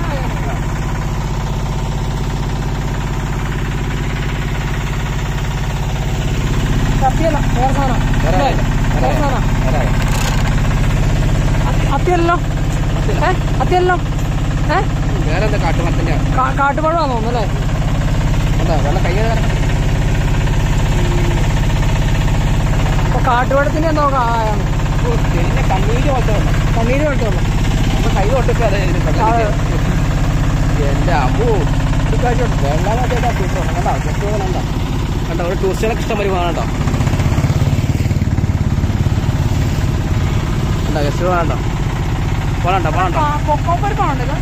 അത്തിയല്ല വേറെ സാധനം വേറെ കായ വേറെ വേറെ കായ സാധനം വേറെ കായ അത്തിയല്ലോ ഏ അത്തിയല്ലോ ഏ വേറെ എന്താ കാട്ടുമരത്തിന്റെ കാ- കാട്ടുപഴമാണെന്ന് തോന്നുന്നു അല്ലേ എന്താ വെള്ള കൈ അപ്പൊ കാട്ടുപഴത്തിന്റെ എന്തോ കായാണ് പിന്നെ കണ്ണീര് പോലത്തെ വെള്ളം കണ്ണീര് വെട്ടുള്ളൂ അപ്പൊ കൈ തൊട്ടിട്ട് അതെ ഇതിന് വെള്ളം അതെ. കിട്ടിയത്. എന്റെ അമ്മു ഒരു കാര്യം വെള്ളം മറ്റേതാ സൂപ്പർ കണ്ടോ ജസ്റ്റ് കണ്ടോ കണ്ടോ ഒരു ടൂറിസ്റ്റുകളൊക്കെ ഇഷ്ടം വരും കണ്ടോ കണ്ടോ ജസ്റ്റ് കണ്ടോ പോണണ്ടോ പോണണ്ടോ കൊക്കോപ്പരിക്കാണോ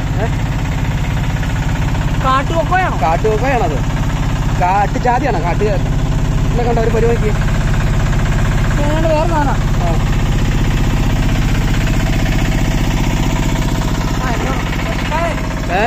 കാട്ടുകൊക്കോയാണോ കാട്ടുകൊക്കയാണത് കാട്ടു ജാതിയാണോ കാട്ടു ഇല്ല കണ്ടോ ഒരു പരിപാടിക്ക് ഏതാണ്ട് വേറെ സാധനം ഏ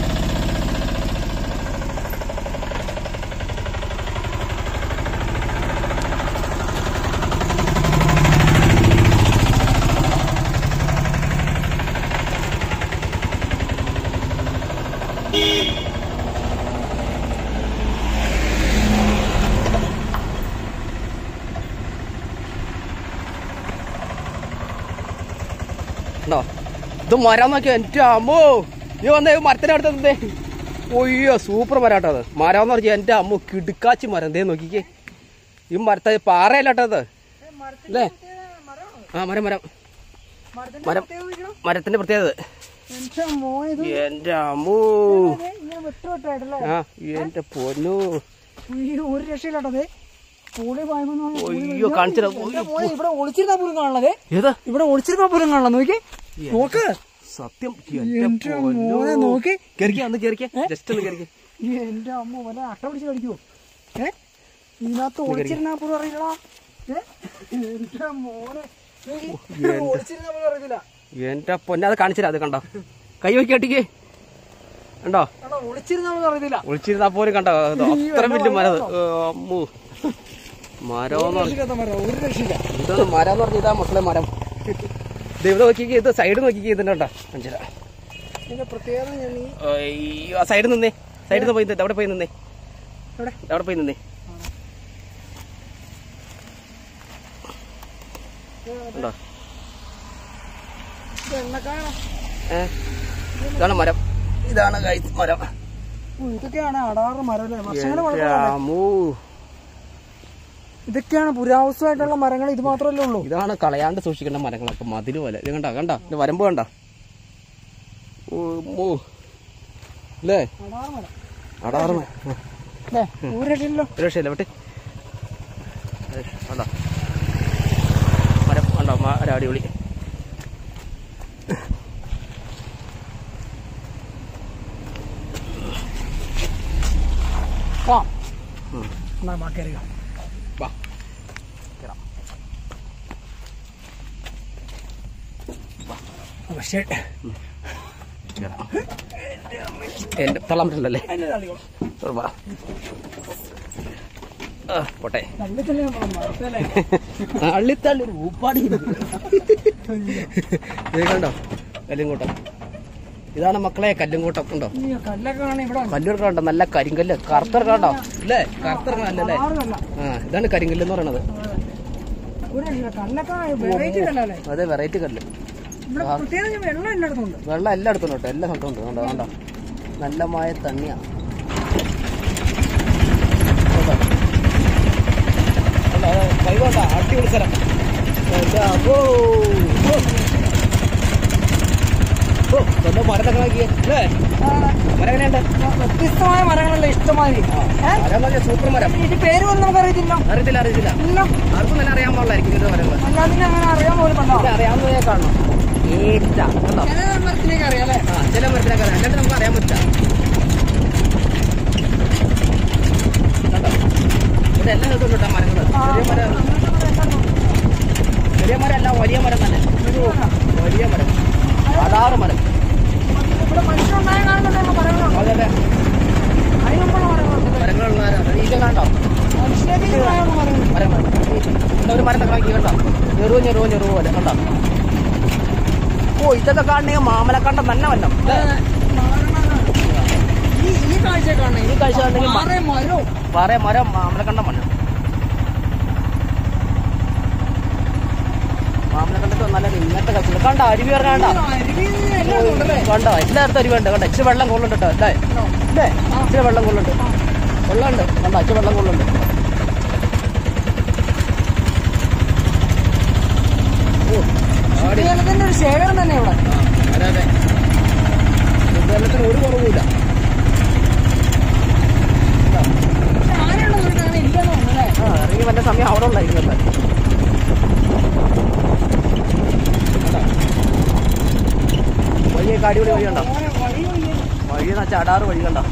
ഉണ്ടോ ഇത് മരം നോക്കിയോ എൻ്റെ അമ്മോ ഈ വന്നേ മരത്തിന്റെ അടുത്ത് നിന്നേ ഒയ്യോ സൂപ്പർ മരം കേട്ടോ അത് മരം എന്ന് പറഞ്ഞാൽ എൻ്റെ അമ്മ കിടുക്കാച്ചി മരം എന്തേ നോക്കിക്കേ ഈ മരത്തെ പാറയല്ലാട്ടത് അല്ലേ ആ മരം മരം മരം മരത്തിന്റെ പ്രത്യേകത എന്റെ മോനെ ഇത് എൻ്റെ അമ്മോ ഇങ്ങനെ വെട്ട് വെട്ടായിട്ടല്ലേ ആ എന്റെ പൊന്നു അയ്യോ ഒരു രക്ഷയില്ലാട്ടത് പുളി പായ്മ ഒയ്യോ കാണിച്ചത് മോനെ ഇവിടെ ഒളിച്ചിരുന്നാ പോലും കാണുന്നത് ഏതാ ഇവിടെ ഒളിച്ചിരുന്നാ പോലും കാണണം നോക്കി നോക്ക് സത്യം എൻ്റെ എന്റെ മോനെ നോക്കി. കേറിക്കേ ഒന്ന് കേറിക്കേ ജസ്റ്റ് ഒന്ന് കേറിക്കേ എന്റെ അമ്മ വല്ല അട്ട പിടിച്ച് കളിക്കുവോ ഏ ഇതിനകത്ത് ഒളിച്ചിരുന്നാ പോലും അറിയില്ലടാ ഏ എന്റെ മോനെ നോക്കി. ഇവിടെ ഒളിച്ചിരുന്നാ പോലും അറിയത്തില്ല എന്റെ പൊന്നെ അത് കാണിച്ചില്ല അത് കണ്ടോ കൈ വെക്കി കെട്ടിക്കേ കണ്ടോ എടാ ഒളിച്ചിരുന്നാ പോലും അറിയത്തില്ല ഒളിച്ചിരുന്നാ പോലും കണ്ടോ അത് അത്ര വലിയ മരം അത്. ഏ, അമ്മോ മരം ഒരു രക്ഷയില്ലാത്ത മരം, ഒരു രക്ഷയില്ല ഇതൊന്ന് മരം എന്ന് പറഞ്ഞ ഇതാ മക്കളെ മരം ഇത് ഇവിടെ നോക്കിക്കേ ഇത് സൈഡ് നോക്കിക്കേ ഇതിന്റെ കണ്ടോ കാണിച്ചില്ല ഇതിന്റെ പ്രത്യേകത ഞാൻ ഈ അയ്യോ, ആ സൈഡ് നിന്നേ സൈഡിൽ നിന്ന് പോയി നിന്നേ അവിടെ പോയി നിന്നേ എവിടെ? അവിടെ പോയി നിന്നേ ഉണ്ടോ ഇത് എണ്ണക്കായാണോ ഏ ഇതാണ് മരം ഇതാണ് guys മരം ഓ, ഇതൊക്കെയാണ് അടാറ് മരം അല്ലേ വർഷങ്ങളുടെ എൻ്റെ കുഴപ്പമില്ല അമ്മൂ. ഇതൊക്കെയാണ് പുരാവസ്ഥമായിട്ടുള്ള മരങ്ങൾ ഇത് മാത്രമല്ലേ ഉള്ളൂ ഇതാണ് കളയാണ്ട് സൂക്ഷിക്കേണ്ട മരങ്ങളൊക്കെ മതില് പോലെ ഇത് കണ്ടോ കണ്ടോ ഇത് വരമ്പ് കണ്ടോ ഓ, മോ. അല്ലേ അടാറ് മരം അടാറ് മരം. ആ, അല്ലേ ഒരു രക്ഷയില്ലല്ലോ ഒരു രക്ഷയില്ല വിട്ട് ഏ, കണ്ടോ മരം കണ്ടോ മരം അടിപൊളി ആ ഉം. എന്നാ ബാക്കി അറിയാം വാ കേറാം. പക്ഷേ കേറാം. എന്റെ തള്ളാൻ പറ്റില്ലല്ലേ വാ. ആ, പോട്ടെ തള്ളിത്തല്ലേ മരത്തല്ലേ അള്ളിത്തള്ളി ഒരു ഊപ്പാടി ഇത് കണ്ടോ കല്ലുംകൂട്ടം ഇതാണ് മക്കളെ കല്ലുംകൂട്ടം ഉണ്ടോ ഈ കല്ലൊക്കെ കാണാൻ ഇവിടെ കല്ലൂർക്ക കണ്ടോ നല്ല കരിങ്കല്ല് കറുത്തറ കണ്ടോ അല്ലേ കറുത്തറ അല്ലല്ലേ ആറ് കല്ല ആ ഇതാണ് കരിങ്കല്ല് എന്ന് പറയണത് ഒരു രക്ഷയില്ല കല്ലൊക്കെ വെറൈറ്റി കല്ലല്ലേ അതെ വെറൈറ്റി കല്ല് ഇവിടെ പ്രത്യേകിച്ച് വെള്ളം എല്ലായിടത്തും ഉണ്ട് വെള്ളം എല്ലായിടത്തും ഉണ്ട് കേട്ടോ എല്ലാ സ്ഥലത്തും ഉണ്ട് കണ്ടോ കണ്ടോ നല്ല മായ തണ്ണിയാ കണ്ടോ? കണ്ടോ? അത് വൈബ് കണ്ടോ? അടിപൊളി സ്ഥലം എന്താ? ഓ, ഓ. ഓ, സ്വന്തം മരം തങ്ങളാക്കിയേ അല്ലേ മരം എങ്ങനെയുണ്ട് വ്യത്യസ്തമായ മരങ്ങളല്ലേ ഇഷ്ടമാതിരി ഏ? മരം എന്ന് പറഞ്ഞാൽ സൂപ്പർ മരം ഇതിന്റെ പേര് പോലും നമുക്ക് അറിയത്തില്ല അറിയത്തില്ല അറിയത്തില്ല ഇല്ല ആർക്കും തന്നെ അറിയാൻ പാടില്ലായിരിക്കും ഇതിന്റെ മരങ്ങൾ അല്ലാതെ അങ്ങനെ അറിയാൻ പോലും പറ്റോ ഇത് അറിയാവുന്നതേ കാണണം ഏറ്റ കണ്ടോ ചില മരത്തിലേക്ക് അറിയാം അല്ലേ ആ ചില മരത്തിനൊക്കെ അറിയാം അല്ലാണ്ട് നമുക്ക് അറിയാൻ പറ്റില്ല കണ്ടോ ഇവിടെ എല്ലാ സ്ഥലത്തും ഉണ്ട് കേട്ടോ മരങ്ങൾ ചെറിയ മരം ചെറിയ മരം അല്ല വലിയ മരം തന്നെ ഒരു വലിയ മരം അതാറ് മരം ഇവിടെ മനുഷ്യരുണ്ടായ കാണുന്നുണ്ടല്ലോ മരങ്ങളുണ്ട് അതെ അതെ അതിന് മുമ്പുള്ള മരങ്ങളുണ്ട് മരങ്ങളുള്ള ഇത് കണ്ടോ മനുഷ്യരെ മരങ്ങളുണ്ട് മരം മരം ഇവിടെ ഒരു മരം തക്കാക്കി കണ്ടോ ഇതൊക്കെ കാണണമെങ്കിൽ മാമലക്കണ്ടം തന്നെ വരണം ഏ, മാറണതാണ്. ഈ ഈ കാഴ്ച കാണണേ ഈ കാഴ്ച കാണണമെങ്കിൽ മ- മാറേ മരോ പാറ മരം മാമലക്കണ്ടം വരണം മാമലക്കണ്ടത്ത് വന്നാലേ ഇങ്ങനത്തെ കാഴ്ച കണ്ട അരുവി ഇറങ്ങാണ്ട അരുവി എല്ലാം ഉണ്ടല്ലേ കണ്ടോ എല്ലായിടത്തും അരുവി ഉണ്ട് കണ്ട ഇച്ചിരി വെള്ളം കൊള്ളുണ്ട് കേട്ടോ അല്ലേ അല്ലേ ഇച്ചിരി വെള്ളം കൊള്ളുണ്ട് വെള്ളമുണ്ട് കണ്ട ഇച്ചിരി വെള്ളം കൊള്ളുണ്ട് ഓ ആടി കേരളത്തിന്റെ ഒരു ശേഖരം തന്നെ ഇവിടെ അതെ അതെ വെള്ളത്തിന് ഒരു കുറവുമില്ല പക്ഷെ ആനയുള്ള വീട് അങ്ങനെ ഇല്ലെന്ന് തോന്നുന്നല്ലേ ആ ഇറങ്ങി വല്ല സമയം അവിടെ ഉണ്ടായിരിക്കുമല്ലേ വഴിയൊക്കെ അടിപൊളി വഴി കണ്ടോ ഓനെ വഴി വഴി വഴി എന്ന് വെച്ചാൽ അടാറ് വഴി കണ്ടോ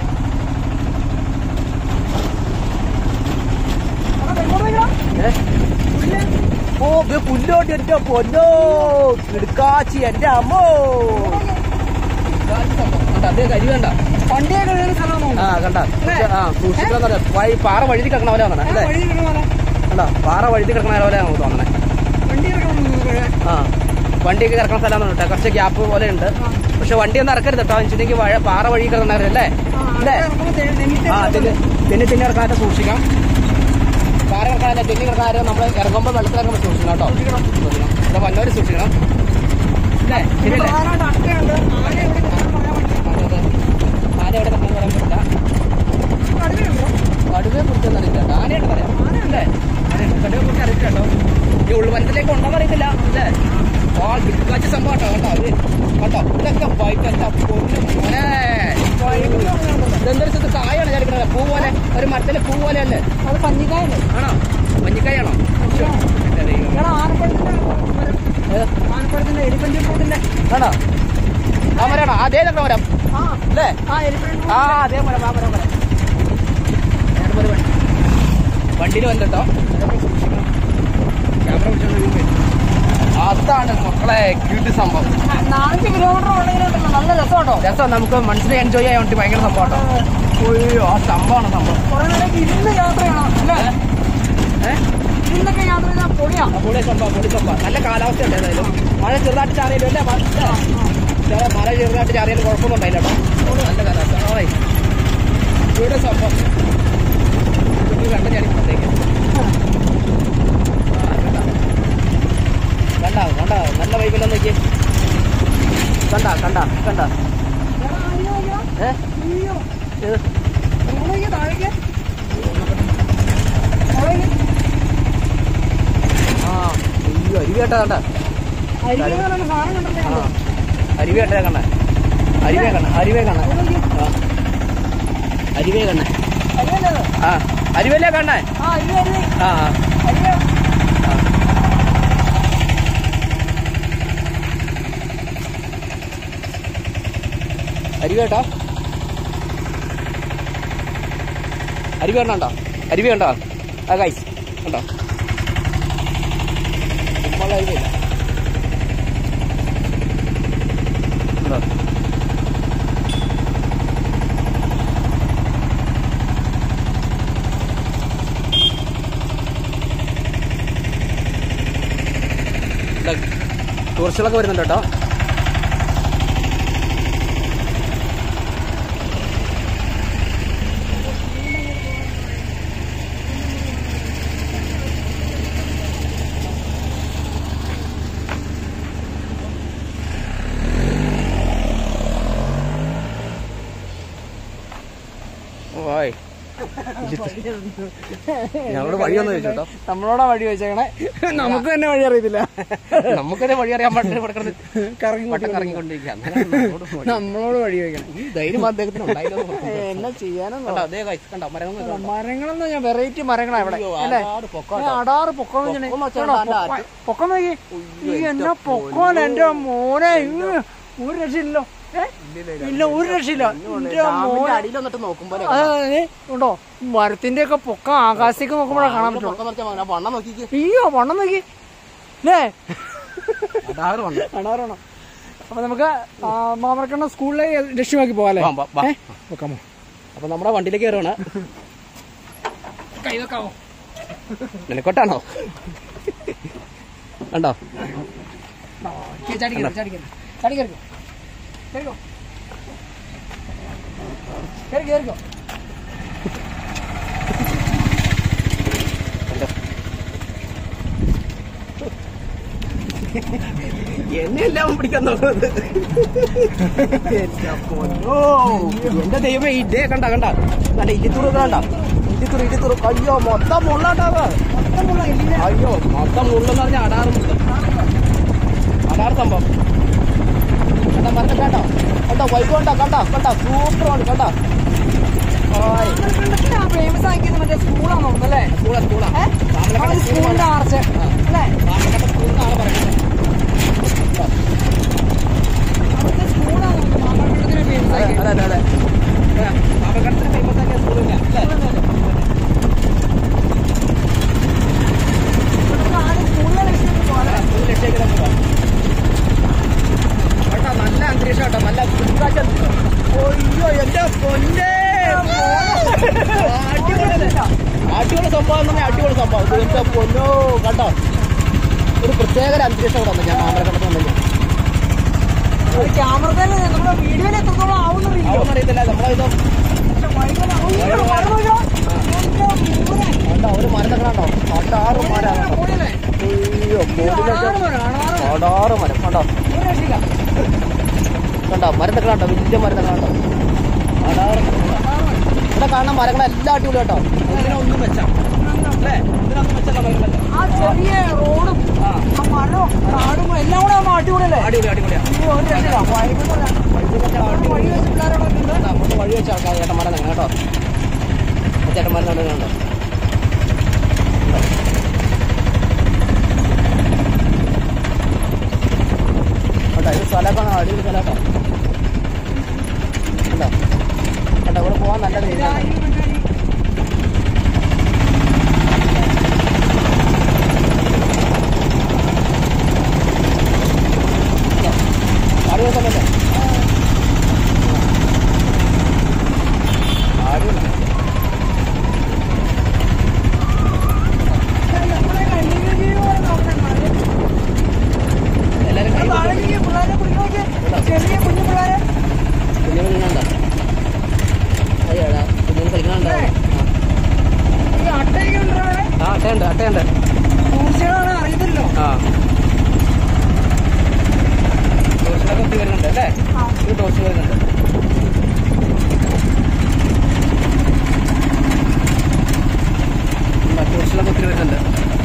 അവിടെ എങ്ങോട്ട് പോയിക്കടാ? ഏ പുല്ല്. ഓ ഇത് പുല്ലോട്ട് എന്റെ പൊന്നോ കിടുക്കാച്ചി എന്റെ അമ്മോ കിടുക്കാച്ചി സംഭവം. കണ്ടോ അതേ കരി കണ്ട വണ്ടിയൊക്കെ കഴുകുന്ന സ്ഥലമാണെന്ന് ആ തോന്നുന്നു. കണ്ട ആ സൂക്ഷിക്കണം വഴി പാറ വഴുതി കിടക്കണ പോലെ തോന്നണേ ആ, അല്ലേ വഴി കഴുകുന്ന പോലെ. കണ്ടോ പാറ വഴുതി കിടക്കണ പോലെ നമുക്ക് തോന്നണേ വണ്ടി കിടക്കണം കഴുകാൻ. ആ വണ്ടിയൊക്കെ കിടക്കുന്ന സ്ഥലമാണ് കേട്ടോ കുറച്ച് ഗ്യാപ്പ് പോലെ ഉണ്ട് പക്ഷെ വണ്ടി ഒന്നും ഇറക്കരുത് കേട്ടോ വെച്ചിട്ടുണ്ടെങ്കിൽ വഴ പാറ വഴി കിടക്കണവരല്ലേ ആ, അല്ലേ അവിടെ ഇറങ്ങുമ്പോ തെ- തെന്നിട്ട് ആ തിന്ന് തിന്നി തിന്നി കിടക്കാതെ സൂക്ഷിക്കാം പാറ കിടക്കാതെ തിന്നി കിടക്കാതെ നമ്മൾ ഇറങ്ങുമ്പോൾ വെള്ളത്തിലിറങ്ങുമ്പോൾ സൂക്ഷിക്കണം കേട്ടോ സൂക്ഷിക്കണം ഇവിടെ വന്നവർ സൂക്ഷിക്കണം അല്ലേ ഇവിടെ ശരിയല്ലേ പ്രധാനമായിട്ട് അട്ടയുണ്ട്. ആന എവിടെ കിടക്കുമെന്ന് പറയാൻ പറ്റില്ല. അതെ, അതെ. ആന എവിടെ കിടക്കുന്നു പറയാൻ പറ്റില്ല കടുവയുണ്ടോ? കടുവയെ കുറിച്ചൊന്നും അറിയില്ല കേട്ടോ. ആനയുണ്ട് പറയാം ആനയല്ലേ ആനയുണ്ട് കടുവയെ കുറിച്ച് അറിയില്ല കേട്ടോ ഈ ഉൾവനത്തിലേക്ക് ഉണ്ടോന്ന് അറിയത്തില്ല അല്ലേ ആ കിടക്കാച്ച സംഭവം കേട്ടോ കേട്ടോ അത് കേട്ടോ ഇതൊക്കെ ബൈക്ക് എന്താ പൊന്നു മോനെ ഇതെന്തൊരു സ്ഥലത്ത് കായാണ് ചലിക്കുന്നത് പൂ പോലെ ഒരു മരത്തിലെ പൂ പോലെ അല്ലേ അത് പഞ്ഞിക്കായല്ലേ? ആണോ മഞ്ഞക്കായാണോ എന്റെ ദൈവമേ. ഇവിടെ ആനപ്പഴത്തിന്റെ മരം. ഏത്? ആനപ്പഴത്തിന്റെ എലിഫന്റ് ഫ്രൂട്ടിന്റെ ആണോ ആ മരാണോ അതേ തന്നെ മരം ആ അല്ലേ ആ എലിഫന്റ് ആ അതേ മരം ആ മരം മരം ഏത് മരം വണ്ടി വണ്ടിയിൽ വന്നിട്ടോ ക്യാമറ പിടിച്ചോണ്ട് അതാണ് മക്കളെ ക്യൂട്ട് സംഭവം നാലഞ്ച് കിലോമീറ്റർ ഉണ്ടെങ്കിലുണ്ടല്ലോ നല്ല രസമുണ്ടോ രസം നമുക്ക് മനസ്സിൽ എൻജോയ് ചെയ്യാൻ വേണ്ടി ഭയങ്കര സംഭവം കേട്ടോ അയ്യോ ആ സംഭവമാണ് സംഭവം കുറെ നേരം ഇരുന്ന് യാത്ര ചെയ്യണം അല്ലേ ഏഹ് ഇരുന്നൊക്കെ യാത്ര ചെയ്താൽ പൊളിയാ പൊളി സംഭവം പൊളി സംഭവം നല്ല കാലാവസ്ഥ ഉണ്ട് ഏതായാലും മഴ ചെറുതായിട്ട് ചാറിയല്ലോ അല്ലേ മഴ ചില മഴ ചെറുതായിട്ട് ചാറിയാലും കുഴപ്പമൊന്നും ഉണ്ടായില്ല കേട്ടോ നല്ല കാലാവസ്ഥ ഓയ് ഇവിടെ സംഭവം ചുറ്റും കണ്ട ചാടി പുറത്തേക്ക് കണ്ട കണ്ട നല്ല വൈബിലും നോക്കി കണ്ട കണ്ട കണ്ട എടാ, അയ്യോ, അയ്യോ. ഏ അയ്യോ. ഇത് മുകളിലേക്ക്, താഴേക്ക്. മുകളിലേക്ക്. ആ അയ്യോ അരുവി കേട്ടാ കണ്ട അരികെ എന്ന് പറയുന്ന സാധനം കണ്ടില്ലേ ആ നമ്മള്? അരുവി കേട്ടേ കണ്ണ അരുവേ കണ്ണ അരുവേ കണ്ണ മുകളിലേക്ക്. ആ അരുവേ കണ്ണ അരികല്ലേ അത്? ആ അരുവല്ലേ കണ്ണേ ആ, അരികെ, അരികെ. ആ ആ അരികെ. അരുവി കേട്ടോ അരുവി കണ്ടോ അരുവി കണ്ടോ ആ കൈസ് കണ്ടോ ഉപ്പുള്ള അരുവിയില്ല കണ്ടോ ഇതാ, ടൂറിസ്റ്റുകളൊക്കെ വരുന്നുണ്ട് കേട്ടോ ഓയ് ഞങ്ങളോട് വഴിയൊന്നും ചോദിച്ചു കേട്ടോ നമ്മളോടാ വഴി വെച്ചേക്കണേ നമുക്ക് തന്നെ വഴി അറിയത്തില്ല നമുക്കതേ വഴി അറിയാൻ പാടില്ല ഇവിടെ കിടന്ന് കറങ്ങി വട്ടം കറങ്ങിക്കൊണ്ടിരിക്കുക അങ്ങനെ നമ്മളോട് വഴി- നമ്മളോട് വഴി വെക്കണം ഈ ധൈര്യം അദ്ദേഹത്തിന് ഉണ്ടായില്ലോ എന്നാ ചെയ്യാനെന്ന് കണ്ടോ അതേ guys, കണ്ടോ മരങ്ങൾ കണ്ടോ? മരങ്ങളെന്ന് ഞാൻ വെറൈറ്റി മരങ്ങളാ ഇവിടെ അയ്യോ, അല്ലേ അടാറ് പൊക്കം ഏ, കേട്ടോ. അടാറ് പൊക്കം പൊക്കം എന്ന് വെച്ചാ പൊക്കം അല്ല, പൊക്കം നോക്കി ഈ എന്നാ പൊക്കോൻ എന്റെ മോനെ ഈ ഒരു രക്ഷയില്ലല്ലോ ഏ? ഇല്ല ഒരു രക്ഷയില്ല എന്റെ ഡാമിന്റെ മോനെ അടിയിൽ വന്നിട്ട് നോക്കുമ്പോൾ അതെ ഉണ്ടോ മരത്തിന്റെ ഒക്കെ പൊക്കം ആകാശത്തേക്ക് നോക്കുമ്പോഴാ കാണാൻ പറ്റുള്ളൂ പൊക്കം നിറച്ച മരം. ആ വണ്ണം നോക്കിക്ക് അയ്യോ വണ്ണം നോക്കി അല്ലേ അടാറ് വണ്ണം കാണാറാണോ അപ്പൊ നമുക്ക് മാമറക്കണ്ണ സ്കൂളിലേക്ക് ലക്ഷ്യമാക്കി പോകാല്ലേ വാ, വാ, വാ. ഏ? വെക്കാമോ അപ്പൊ നമ്മുടെ വണ്ടിയിലേക്ക് കയറുകയാണ് കൈ വെക്കാമോ നിനക്കൊട്ടാണോ കണ്ടോ ചാടിക്കരുത് ചാടിക്കരുത് ചാടി കയറിക്കോ കയറിക്കോ കയറി കയറിക്കോ എന്നെല്ലാം പിടിക്കാൻ നോക്കുന്നത് എന്റെ പൊന്നോ. എന്റെ ദൈവം ഇതേ കണ്ട കണ്ട കണ്ട ഇടിത്തുറു കണ്ട ഇടിത്തുറു ഇടിത്തുറു അയ്യോ മൊത്തം മുള്ളാട്ടാവ് മൊത്തമുള്ള എല്ലിനെ അയ്യോ മൊത്തം മുള്ളെന്ന് പറഞ്ഞ അടാറ് മുള്ള അടാറ് സംഭവം കണ്ട മരണം കേട്ടോ കണ്ടോ വൈക് കണ്ട കണ്ട കണ്ട സൂപ്പറാണ് കണ്ട ഫേമസ് ആക്കിയത് മറ്റേ സ്കൂളാണോ അല്ലേ സ്കൂളാ സ്കൂളാ ഏഹ് സ്കൂളിന്റെ ആർച്ച് അല്ലേ സ്കൂളാണ് പറയുന്നത് അവിടുത്തെ സ്കൂളാണ് മാമ്പഴത്തിന് ഫേമസ് അതെ ആക്കിയത് അതെ അതെ പാപകടത്തിന് ഫേമസ് ആക്കിയ സ്കൂളില്ല അല്ലേ സ്കൂളിലെ ലക്ഷ്യം പോലെ ഒരു ലക്ഷ്യം കേട്ടോ നല്ല അന്തരീക്ഷം കേട്ടോ നല്ല പുതുക്കാഴ്ച അയ്യോ എന്റെ പൊന്നെ അടിപൊളി അടിപൊളി സംഭവം എന്ന് പറഞ്ഞാൽ അടിപൊളി സംഭവം ഇത് എന്റെ പൊന്നോ കണ്ടോ ഒരു പ്രത്യേക ഒരു അന്തരീക്ഷം ഇവിടെ വന്നു ഞാൻ മാമലക്കടത്ത് വന്നില്ല ക്യാമറ തന്നെ നമ്മുടെ വീഡിയോയിൽ എത്രത്തോളം ആവുന്നറിയില്ല അതൊന്നും അറിയത്തില്ല നമ്മളിത് കണ്ടോ ഒരു മരത്തൊക്കെ കണ്ടോ പണ്ടാറ് മരം അയ്യോ മോഡിലൊക്കെ പടാറ് മരം കണ്ടോ കണ്ടോ മരത്തൊക്കെ കണ്ടോ വലിയ മരത്തൊക്കെ കണ്ടോ പടാറ് മരം കണ്ടോ? ഇവിടെ കാണുന്ന മരങ്ങളെല്ലാം അടിപൊളി കേട്ടോ ഒന്നിനൊന്നും വെച്ചാ അല്ലേ ഇതിനൊന്നും വെച്ചല്ല മരങ്ങളല്ല ആ ചെറിയ റോഡും ആ ആ മരവും കാടും എല്ലാം കൂടെ ആവുമ്പോ അടിപൊളിയല്ലേ അടിപൊളി അടിപൊളിയാ ഈ ഒരു രക്ഷയില്ല. വൈകുന്നേരം വഴി വെച്ച് പിള്ളേരോടെ ഉണ്ട് കണ്ടോ? അങ്ങോട്ട് വഴി വെച്ച ആൾക്കാർ ചേട്ടന്മാരെ നിങ്ങൾ കേട്ടോ ആ ചേട്ടന്മാരെ കണ്ടു കണ്ടോ കേട്ടോ ഇത് സ്ഥലമൊക്കെ അടിപൊളി സ്ഥലം കേട്ടോ കണ്ടോ കണ്ടോ ഇവിടെ പോകാൻ നല്ല രീതിയിലാണ് അടിപൊളി സ്ഥലമല്ലേ അടിപൊളി നമ്മളെ കണ്ണീര് ജീവിതം നോക്കണം. എല്ലാവരും കൈ താഴെ ഇരിക്ക്, പിള്ളേരെ പിടിച്ച് നോക്കിയേ. ചെറിയ കുഞ്ഞു പിള്ളേരെ കുഞ്ഞു കുഞ്ഞുണ്ടോ അയ്യോടാ കുഞ്ഞു കളിക്കണുണ്ടോ ഈ അട്ടയൊക്കെ ഉണ്ടോ അവിടെ? ആ അട്ടയുണ്ട് അട്ടയുണ്ട് ടൂറിസ്റ്റുകളാണ് അറിയത്തില്ലോ ആ ടോർച്ചിലൊക്കെ ഒത്തിരി വരുന്നുണ്ട് അല്ലേ ആ. ഒരു ടോർച്ച് വരുന്നുണ്ട് ടോർച്ചിലൊക്കെ ഒത്തിരി വരുന്നുണ്ട്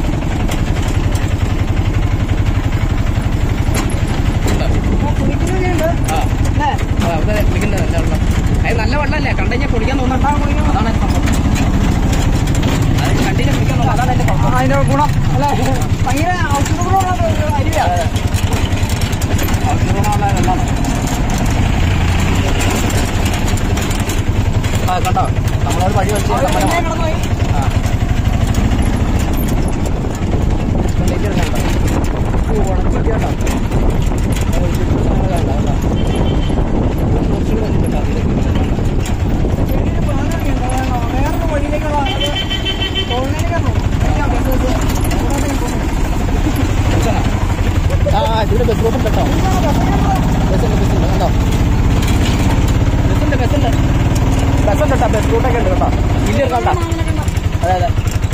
ഉണ്ടോ? ആ, കുടിക്കുന്നൊക്കെ ഉണ്ട് ആ അല്ലേ ആ, അവിടെ കുടിക്കുന്നുണ്ട് നല്ല വെള്ളം അത് നല്ല വെള്ളമല്ലേ കണ്ടു കഴിഞ്ഞാൽ കുടിക്കാൻ തോന്നുന്നുണ്ടോ അതാണ് അതിന്റെ സംഭവം അത് കണ്ടിട്ട് കുടിക്കാൻ തോന്നുന്നു അതാണ് അതിന്റെ സംഭവം ആ, അതിന്റെ ഗുണം അല്ലേ ഭയങ്കര ഔഷധങ്ങളുള്ള ഒരു അരിവാ ഔഷധഗുണമുള്ള വെള്ളമാണ് ആ കണ്ടോ നമ്മളൊരു വഴി വെച്ച് അവിടെ നമ്മുടെ പിന്നെ കിടന്നു പോയി ആ ഇതിലേക്ക് ഇറങ്ങണ്ട. ഓ, ഉണക്കിയിട്ട് കേട്ടോ. ഓ, ഇതിട്ട് സാധനം വേണ്ട, കേട്ടോ. കുറച്ചുകൂടി വന്നിട്ട് അതിലേക്ക് ഇറങ്ങണ്ട. ചെറിയൊരു പാലൊക്കെ ഉണ്ട് അതാണ് വേറൊരു വഴിയിലേക്കുള്ള അത് ടോളിലേക്കാണ് കഴിക്കാം ബസ് അങ്ങോട്ടേക്ക് പോകുന്നു മനസ്സിലായോ? ആ ഇതിന് ബസ് റൂട്ട് ഉണ്ട് കേട്ടോ ബസ്സുണ്ട് ബസ്സുണ്ട് കണ്ടോ ബസ്സുണ്ട് ബസ്സുണ്ട് ബസ്സുണ്ട് കേട്ടോ ബസ് റൂട്ടൊക്കെ ഉണ്ട് കേട്ടോ ഇല്ല കണ്ടോ അതെ അതെ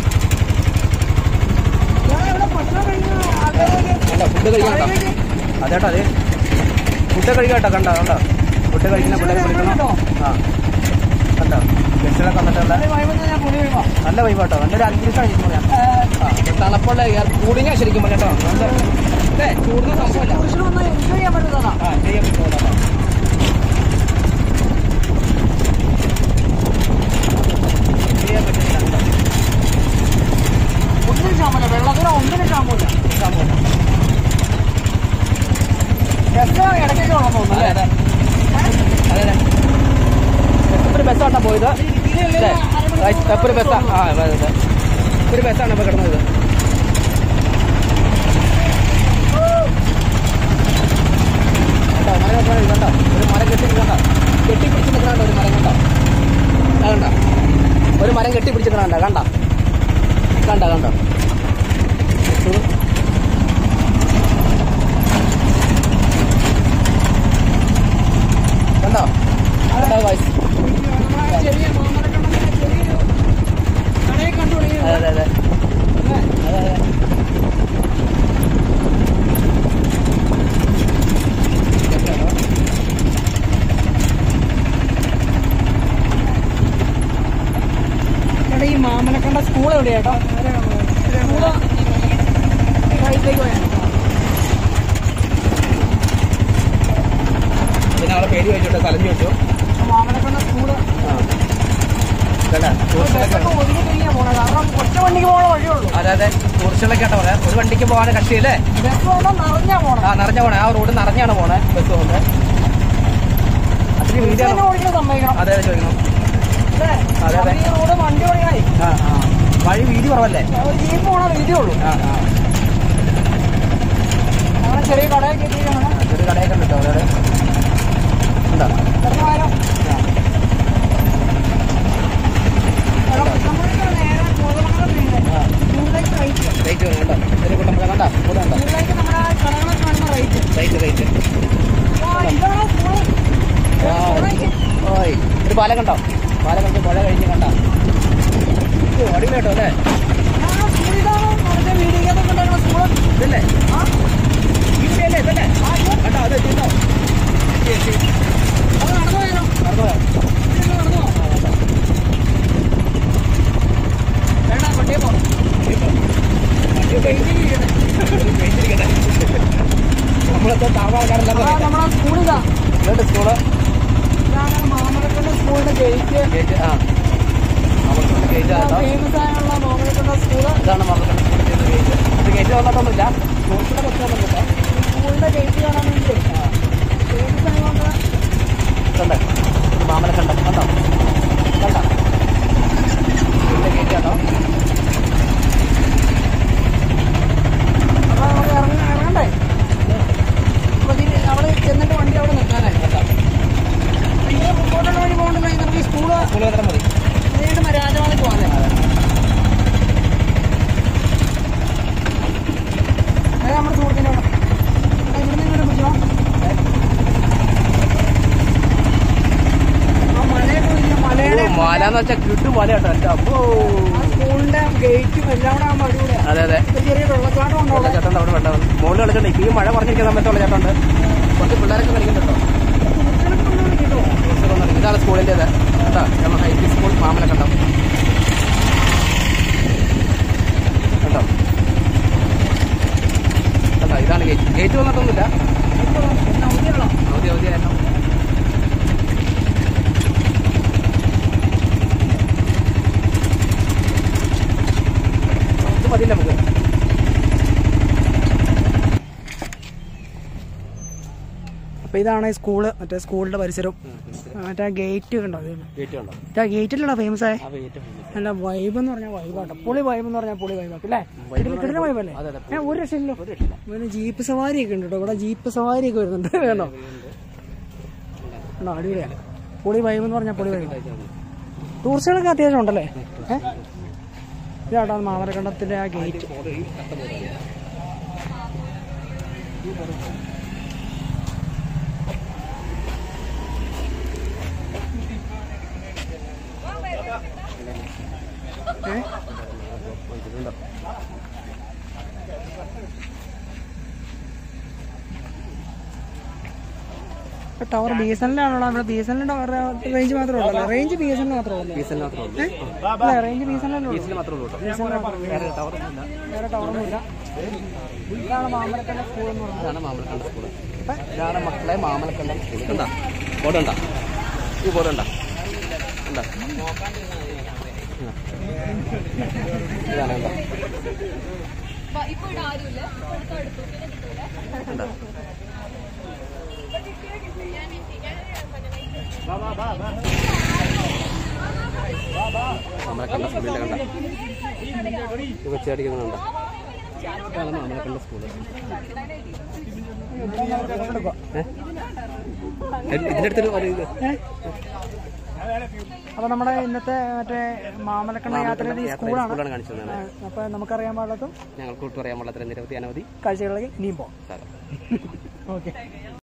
ഇവിടെ ഭക്ഷണം കഴിക്കുന്ന ആൾക്കാരൊക്കെ കണ്ടോ ഫുഡ് കഴിക്കാൻ കേട്ടോ അതേട്ടോ അതെ ഫുഡ് കഴിക്കാം കേട്ടോ കണ്ടോ കണ്ടോ ഫുഡ് കഴിക്കുന്ന പിള്ളേരെ വിളിക്കണം ആ കണ്ടോ ബസ്സിലൊക്കെ വന്നിട്ടുള്ള വളരെ ഭയമെന്ന് ഞാൻ പൊടി വീഴുവാ നല്ല വൈബ് കേട്ടോ നല്ലൊരു അന്തരീക്ഷമാണ് ശരിക്കും പറയാം ആ തണുപ്പുള്ള എയർ കൂളിംഗാ ശരിക്കും പറയാം കേട്ടോ നല്ല അല്ലേ ചൂടുന്ന സംഭവമല്ല ടൂറിസ്റ്റിന് വന്നാൽ എൻജോയ് ചെയ്യാൻ പറ്റുന്നതാ ആ ചെയ്യാൻ പറ്റുമോ കേട്ടോ ചെയ്യാൻ പറ്റുന്നില്ല കേട്ടോ ഒന്നിനും ക്ഷാമമില്ല വെള്ളത്തിന് ഒന്നിനും ക്ഷാമമില്ല സംഭവം ബസ് ഇടയ്ക്കൊക്കെ ഉള്ളതെന്ന് തോന്നുന്നു അതെ അല്ലേ അതെ അതെ അതെ ഒരു ബസ്സാട്ടാ പോയത് അല്ലേ ഒരു ബസ്സാ ആ അതെ അതെ ഒരു ബസ്സാണ് ഇപ്പൊ കിടന്നത് കണ്ടോ മരം കണ്ടോ കണ്ടോ ഒരു മരം കെട്ടി കണ്ടോ കെട്ടിപ്പിടിച്ച് നിൽക്കണോ ഒരു മരം കണ്ടോ ആ കണ്ടോ ഒരു മരം കെട്ടിപ്പിടിച്ച് നിൽക്കണോ കണ്ടോ കണ്ടോ കണ്ടോ കണ്ടോ കണ്ടോ ഗൈസ് നമ്മളെ ചെറിയ മാമലക്കണ്ണൻ ചെറിയൊരു കടയെ കണ്ടു തുടങ്ങി അതെ അതെ അതെ അതെ അതെ ചേട്ടാ ഈ മാമലക്കണ്ട സ്കൂൾ എവിടെയാ കേട്ടോ സ്കൂള് റൈറ്റിലേക്ക് പോയാ പിന്നെ അവളെ പേര് ചോദിച്ചോട്ടെ സ്ഥലം ചോദിച്ചു മാമലക്കണ്ട സ്കൂള് കേട്ടാ ബസ്സൊക്കെ ഒതുങ്ങി തിരികെ പോണേ കാരണം ഒറ്റ വണ്ടിക്ക് പോകണ വഴിയുള്ളൂ അതെ അതെ ടൂറിസ്റ്റുകളൊക്കെ കേട്ടോ പറയാം ഒരു വണ്ടിക്ക് പോകാൻ കക്ഷിയല്ലേ ബസ് വന്നാൽ നിറഞ്ഞാ പോണേ ആ നിറഞ്ഞ പോണേ ആ റോഡ് നിറഞ്ഞാണ് പോണേ ബസ് പോകുന്നത് അത്രയും വീതിയാണ് തന്നെ ഓടിക്കാൻ സമ്മതിക്കണം അതെ അതെ ചോദിക്കണം അല്ലേ അതെ, അതെ. ഈ റോഡ് വണ്ടി ഓടിക്കണേ ആ ആ വഴി വീതി കുറവല്ലേ ഒരു ജീപ്പ് പോണ വീതിയുള്ളൂ ആ ആ അങ്ങനെ ചെറിയ കടയിൽ കയറ്റിയാണ് ഒരു കടയൊക്കെ ഉണ്ട് കേട്ടോ അവിടെ എന്താ ചെറുതായാലും നമ്മളിപ്പോ നേരെ കോതമംഗലം വീട് ആ സ്കൂളിലേക്ക് റൈറ്റ് റേറ്റ് വരും കേട്ടോ ഒരു കുട്ടമ്പഴം കണ്ടാ കൂടെ കണ്ടോ സ്കൂളിലേക്ക് നമ്മുടെ കടകളൊക്കെ കാണുന്ന റൈറ്റ് റേറ്റ് റേറ്റ് ഇതാണ് സ്കൂള് സ്കൂളിലേക്ക് ഓയ് ഒരു പാലം കണ്ടോ പാലം കണ്ട് പുഴ കഴിഞ്ഞ് കണ്ട അടിപൊളി കേട്ടോ അല്ലേ ആ സ്കൂളിലാണ് നമ്മുടെ വീടിനകത്തൊക്കെ ഉണ്ടായിരുന്ന സ്കൂള് ഇതല്ലേ ആ ഇതല്ലേ ഇതല്ലേ ആ, ഇത് കണ്ടോ അത് എത്തിയോ അത് നടന്നു പോയാലോ നടന്നുപോയോ ഇത് നടന്നു പോ. വേണ്ട വണ്ടിയെ പോണം നമ്മളൊക്കെ താമസക്കാരെല്ലാം ആ നമ്മുടെ സ്കൂളിതാ ഇതുണ്ട് സ്കൂള് ഇതാണ് മാമലക്കണ്ട സ്കൂളിന്റെ ഗേറ്റ് ഗേറ്റ് ആ നമ്മൾക്കുള്ള ഗേറ്റ് ആട്ടോ ഫേമസ് ആയുള്ള മാമലക്കണ്ട സ്കൂള് ഇതാണ് നമ്മൾക്കുള്ള സ്കൂളിൽ ചെയ്യുന്ന ഗേറ്റ് ഇത് ഗേറ്റ് വന്നിട്ടൊന്നുമില്ല സ്കൂളിന്റെ പറ്റുന്നുണ്ട് സ്കൂളിന്റെ ഗേറ്റ് കാണാൻ വേണ്ടി ഫേമസ് ആയതുകൊണ്ട് കണ്ടേ ഇത് മാമലക്കണ്ടം കണ്ടോ കണ്ടോ സ്കൂളിന്റെ ഗേറ്റ് ആട്ടോ അപ്പൊ നമ്മൾ ഇറങ്ങി ഇറങ്ങണ്ടേ അപ്പൊ ഇതിന് അവിടെ ചെന്നിട്ട് വണ്ടി അവിടെ നിൽക്കാനായി കണ്ടോ ഇങ്ങനെ മുമ്പോട്ടുള്ള വഴി പോകണ്ടെങ്കിൽ നമുക്ക് ഈ സ്കൂള് സ്കൂൾ വരെ മതി നേരിട്ട് രാജവാളി പോകാനേ അത് നമ്മുടെ സുഹൃത്തിൻ്റെ അവിടെ ഇവിടെ നിന്ന് ഇങ്ങോട്ട് പിടിച്ചോ ആ മലയൊക്കെ വലിയ മലയുടെ മല എന്ന് വെച്ചാൽ കിട്ടു മല കേട്ടോ എൻ്റെ അപ്പോ ആ സ്കൂളിന്റെ ഗേറ്റും എല്ലാം കൂടെ ആകുമ്പോൾ അടിപൊളിയാണ് അതെ അതെ ഒരു ചെറിയ വെള്ളച്ചാട്ടം ഉണ്ടോ അവിടെ വെള്ളച്ചാട്ടം അവിടെ വേണ്ട മുകളിൽ കളിച്ചിട്ടുണ്ട് ഇപ്പൊ ഈ മഴ കുറഞ്ഞിരിക്കുന്ന സമയത്ത് വെള്ളച്ചാട്ടമുണ്ട് കുറച്ച് പിള്ളേരൊക്കെ കളിക്കുന്നുണ്ടോ കുട്ടികൾക്ക് കൊണ്ടുപോയി കിട്ടുമോ ദിവസമൊന്നും ഇതാണ് സ്കൂളിൻ്റെത് കേട്ടോ നമ്മൾ ഹൈ പി സ്കൂൾ മാമലക്കണ്ടം കണ്ടോ കണ്ടോ ഇതാണ് ഗേറ്റ് ഗേറ്റ് വന്നിട്ടൊന്നുമില്ല അവധിയുള്ള അവധി അവധി ആയിരുന്നു ഇത് മതിയില്ല നമുക്ക് അപ്പൊ ഇതാണ് ഈ സ്കൂള് മറ്റേ സ്കൂളിന്റെ പരിസരം മറ്റേ ഗേറ്റ് കണ്ടോ ഗേറ്റ് കണ്ടോ ഗേറ്റിലുള്ള ഫേമസ് ആയ ആ ഗേറ്റ് അല്ല വൈബ് എന്ന് പറഞ്ഞാൽ വൈബാട്ടോ പൊളി വൈബ് എന്ന് പറഞ്ഞാൽ പൊളി വൈബാക്കി അല്ലേ കിട്ടുന്ന വൈബല്ലേ അതെ അതെ ഏ ഒരു രക്ഷയില്ലല്ലോ ഒരു രക്ഷയില്ല പിന്നെ ജീപ്പ് സവാരി ഒക്കെ ഉണ്ട് കേട്ടോ ഇവിടെ ജീപ്പ് സവാരി ഒക്കെ വരുന്നുണ്ട് വേണോ കണ്ടോ അടിപൊളിയാണ് പൊളി വൈബ് എന്ന് പറഞ്ഞാൽ പൊളി വൈബ് ടൂറിസ്റ്റുകളൊക്കെ അത്യാവശ്യം ഉണ്ടല്ലേ ഏഹ് ഇതാട്ടോ മാമരക്കണ്ടത്തിന്റെ ആ ഗേറ്റ് ഏഹ് ടവർ ബി എസ് എന്നിലാണല്ലോ നമ്മുടെ ബി എസ് എന്നിൽ ടവർ റേഞ്ച് മാത്രമേ ഉള്ളൂ റേഞ്ച് ബി എസ് എന്നിൽ മാത്രമേ ഉള്ളൂ ഡീസൽ മാത്രമേ ഉള്ളൂ അല്ലേ റേഞ്ച് ബി എസ് എന്നിലേ ഉള്ളൂ ഡീസൽ മാത്രമേ ഉള്ളൂ കേട്ടോ ബി എസ് എന്നിൽ മാത്രമേ വേറെ ടവറൊന്നുമില്ല വേറെ ടവറൊന്നുമില്ല ഇതാണ് മാമലക്കണ്ട സ്കൂൾ എന്ന് പറയുന്നത് ഇതാണ് മാമലക്കണ്ടം സ്കൂള് ഇതാണ് മക്കളെ മാമലക്കണ്ടം സ്കൂൾ കണ്ടാ ബോർഡ് ഉണ്ടാ ഈ ബോർഡ് ഉണ്ടാ ഉണ്ടാ ഇതാണ് കണ്ടോ കണ്ടോ മാമലക്കണ്ട സ്കൂളിലെ കണ്ട ഇത് വെച്ചടിക്കുന്നുണ്ടോ ഇതാണ് മാമലക്കണ്ട സ്കൂള് ഏഹ്? ഇതിന്റെ അടുത്തൊരു ഒരു ഇത് അപ്പൊ നമ്മുടെ ഇന്നത്തെ മറ്റേ മാമലക്കണ്ട യാത്രയുടെ ഈ സ്കൂളാണ് സ്കൂളാണ് കാണിച്ചു തന്നെ അപ്പൊ നമുക്കറിയാൻ പാടാത്തും ഞങ്ങൾക്ക് ഒട്ടും അറിയാൻ പാടില്ലാത്ത നിരവധി അനവധി കാഴ്ചകളിലേക്ക് ഇനിയും പോകാം സ്ഥലം ഓക്കെ